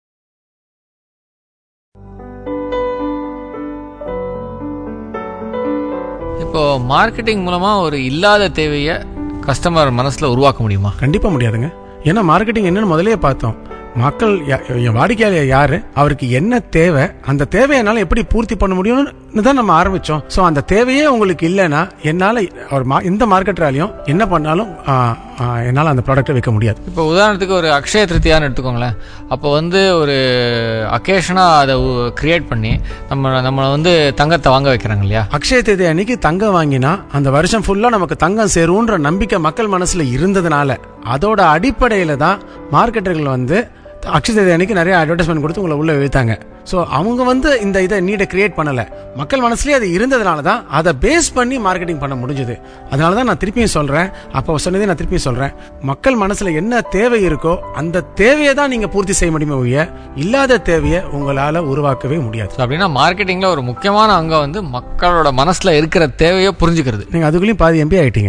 இப்போ மார்க்கெட்டிங் மூலமா ஒரு இல்லாத தேவையை கஸ்டமர் மனசுல உருவாக்க முடியுமா கண்டிப்பா முடியாதுங்க ஏன்னா மார்க்கெட்டிங் என்னன்னு முதல்லயே பார்த்தோம் மக்கள் யா- என் வாடிக்கையாளர் யாரு அவருக்கு என்ன தேவை அந்த தேவையை என்னால எப்படி பூர்த்தி பண்ண முடியும்னு தான் நம்ம ஆரம்பிச்சோம் சோ அந்த தேவையே உங்களுக்கு இல்லைன்னா என்னால ஒரு மா- எந்த மார்க்கெட்டாலையும் என்ன பண்ணாலும் ஆ, ஆ, என்னால அந்த ப்ராடக்ட்டை விற்க முடியாது இப்போ உதாரணத்துக்கு ஒரு அக்ஷய திருத்தியான்னு எடுத்துக்கோங்களேன் அப்போ வந்து ஒரு அக்கேஷனாக அதை கிரியேட் பண்ணி நம்ம நம்மளை வந்து தங்கத்தை வாங்க வைக்கிறாங்க இல்லையா அக்ஷய தேதி அன்னைக்கு தங்கம் வாங்கினா அந்த வருஷம் ஃபுல்லா நமக்கு தங்கம் சேரும்ன்ற நம்பிக்கை மக்கள் மனசுல இருந்ததுனால அதோட அடிப்படையில தான் மார்க்கெட்டர்கள் வந்து அக்ஷய தேதி அன்னைக்கு நிறைய அட்வர்டைஸ்மெண்ட் கொடுத்து உங்களை உள்ள வைத்தாங்க ஸோ அவங்க வந்து இந்த இதை நீடை கிரியேட் பண்ணல மக்கள் மனசுலயே அது இருந்ததுனால தான் அதை பேஸ் பண்ணி மார்க்கெட்டிங் பண்ண முடிஞ்சது அதனால தான் நான் திருப்பியும் சொல்றேன் அப்போ சொன்னதே நான் திருப்பியும் சொல்றேன் மக்கள் மனசுல என்ன தேவை இருக்கோ அந்த தேவையை தான் நீங்க பூர்த்தி செய்ய முடியுமே ஒழிய இல்லாத தேவையை உங்களால உருவாக்கவே முடியாது ஸோ அப்படின்னா மார்க்கெட்டிங்கில் ஒரு முக்கியமான அங்கம் வந்து மக்களோட மனசில் இருக்கிற தேவையை புரிஞ்சுக்கிறது நீங்க அதுக்குள்ளேயும் பாதி எம்பி ஆயிட்டீங்க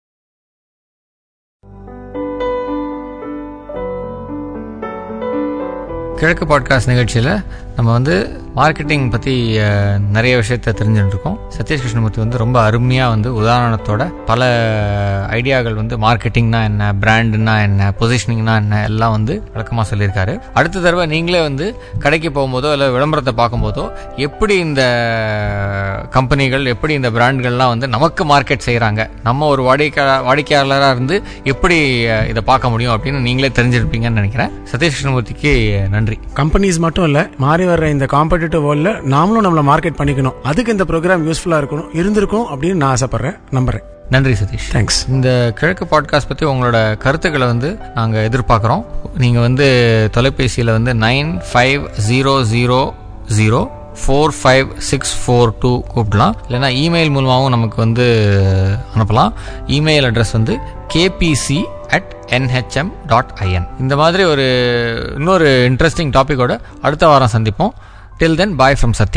கிழக்கு பாட்காஸ்ட் நிகழ்ச்சியில் நம்ம வந்து மார்க்கெட்டிங் பற்றி அஹ், நிறைய விஷயத்த தெரிஞ்சுட்டு இருக்கோம் சதீஷ் கிருஷ்ணமூர்த்தி வந்து ரொம்ப அருமையாக வந்து உதாரணத்தோட பல ஐடியாக்கள் வந்து மார்க்கெட்டிங்னா என்ன பிராண்டுனா என்ன பொசிஷனிங்னா என்ன எல்லாம் வந்து விளக்கமாக சொல்லியிருக்காரு அடுத்த தடவை நீங்களே வந்து கடைக்கு போகும்போதோ இல்லை விளம்பரத்தை பார்க்கும்போதோ எப்படி இந்த கம்பெனிகள் எப்படி இந்த பிராண்ட்கள்லாம் வந்து நமக்கு மார்க்கெட் செய்கிறாங்க நம்ம ஒரு வாடிக்கையாளர் வாடிக்கையாளராக இருந்து எப்படி அஹ், இதை பார்க்க முடியும் அப்படின்னு நீங்களே தெரிஞ்சிருப்பீங்கன்னு நினைக்கிறேன் சதீஷ் கிருஷ்ணமூர்த்திக்கு நன்றி கம்பெனிஸ் மட்டும் இல்ல மாறி வர்ற இந்த காம்படிட்டிவ் வேர்ல்ட்ல நாமளும் நம்மள மார்க்கெட் பண்ணிக்கணும் அதுக்கு இந்த ப்ரோக்ராம் யூஸ்ஃபுல்லா இருக்கணும் இருந்திருக்கும் அப்படின்னு நான் ஆசைப்படுறேன் நம்புறேன் நன்றி சதீஷ் தேங்க்ஸ் இந்த கிழக்கு பாட்காஸ்ட் பற்றி உங்களோட கருத்துக்களை வந்து நாங்கள் எதிர்பார்க்குறோம் நீங்கள் வந்து தொலைபேசியில் வந்து nine five zero zero zero four five six four two கூப்பிடலாம் இல்லைன்னா இமெயில் மூலமாகவும் நமக்கு வந்து அனுப்பலாம் இமெயில் அட்ரஸ் வந்து KBC at NHM dot IN இந்த மாதிரி ஒரு இன்னொரு இன்ட்ரெஸ்டிங் டாப்பிக்கோட அடுத்த வாரம் சந்திப்போம் டில் தென் பாய் ஃப்ரம் சத்யா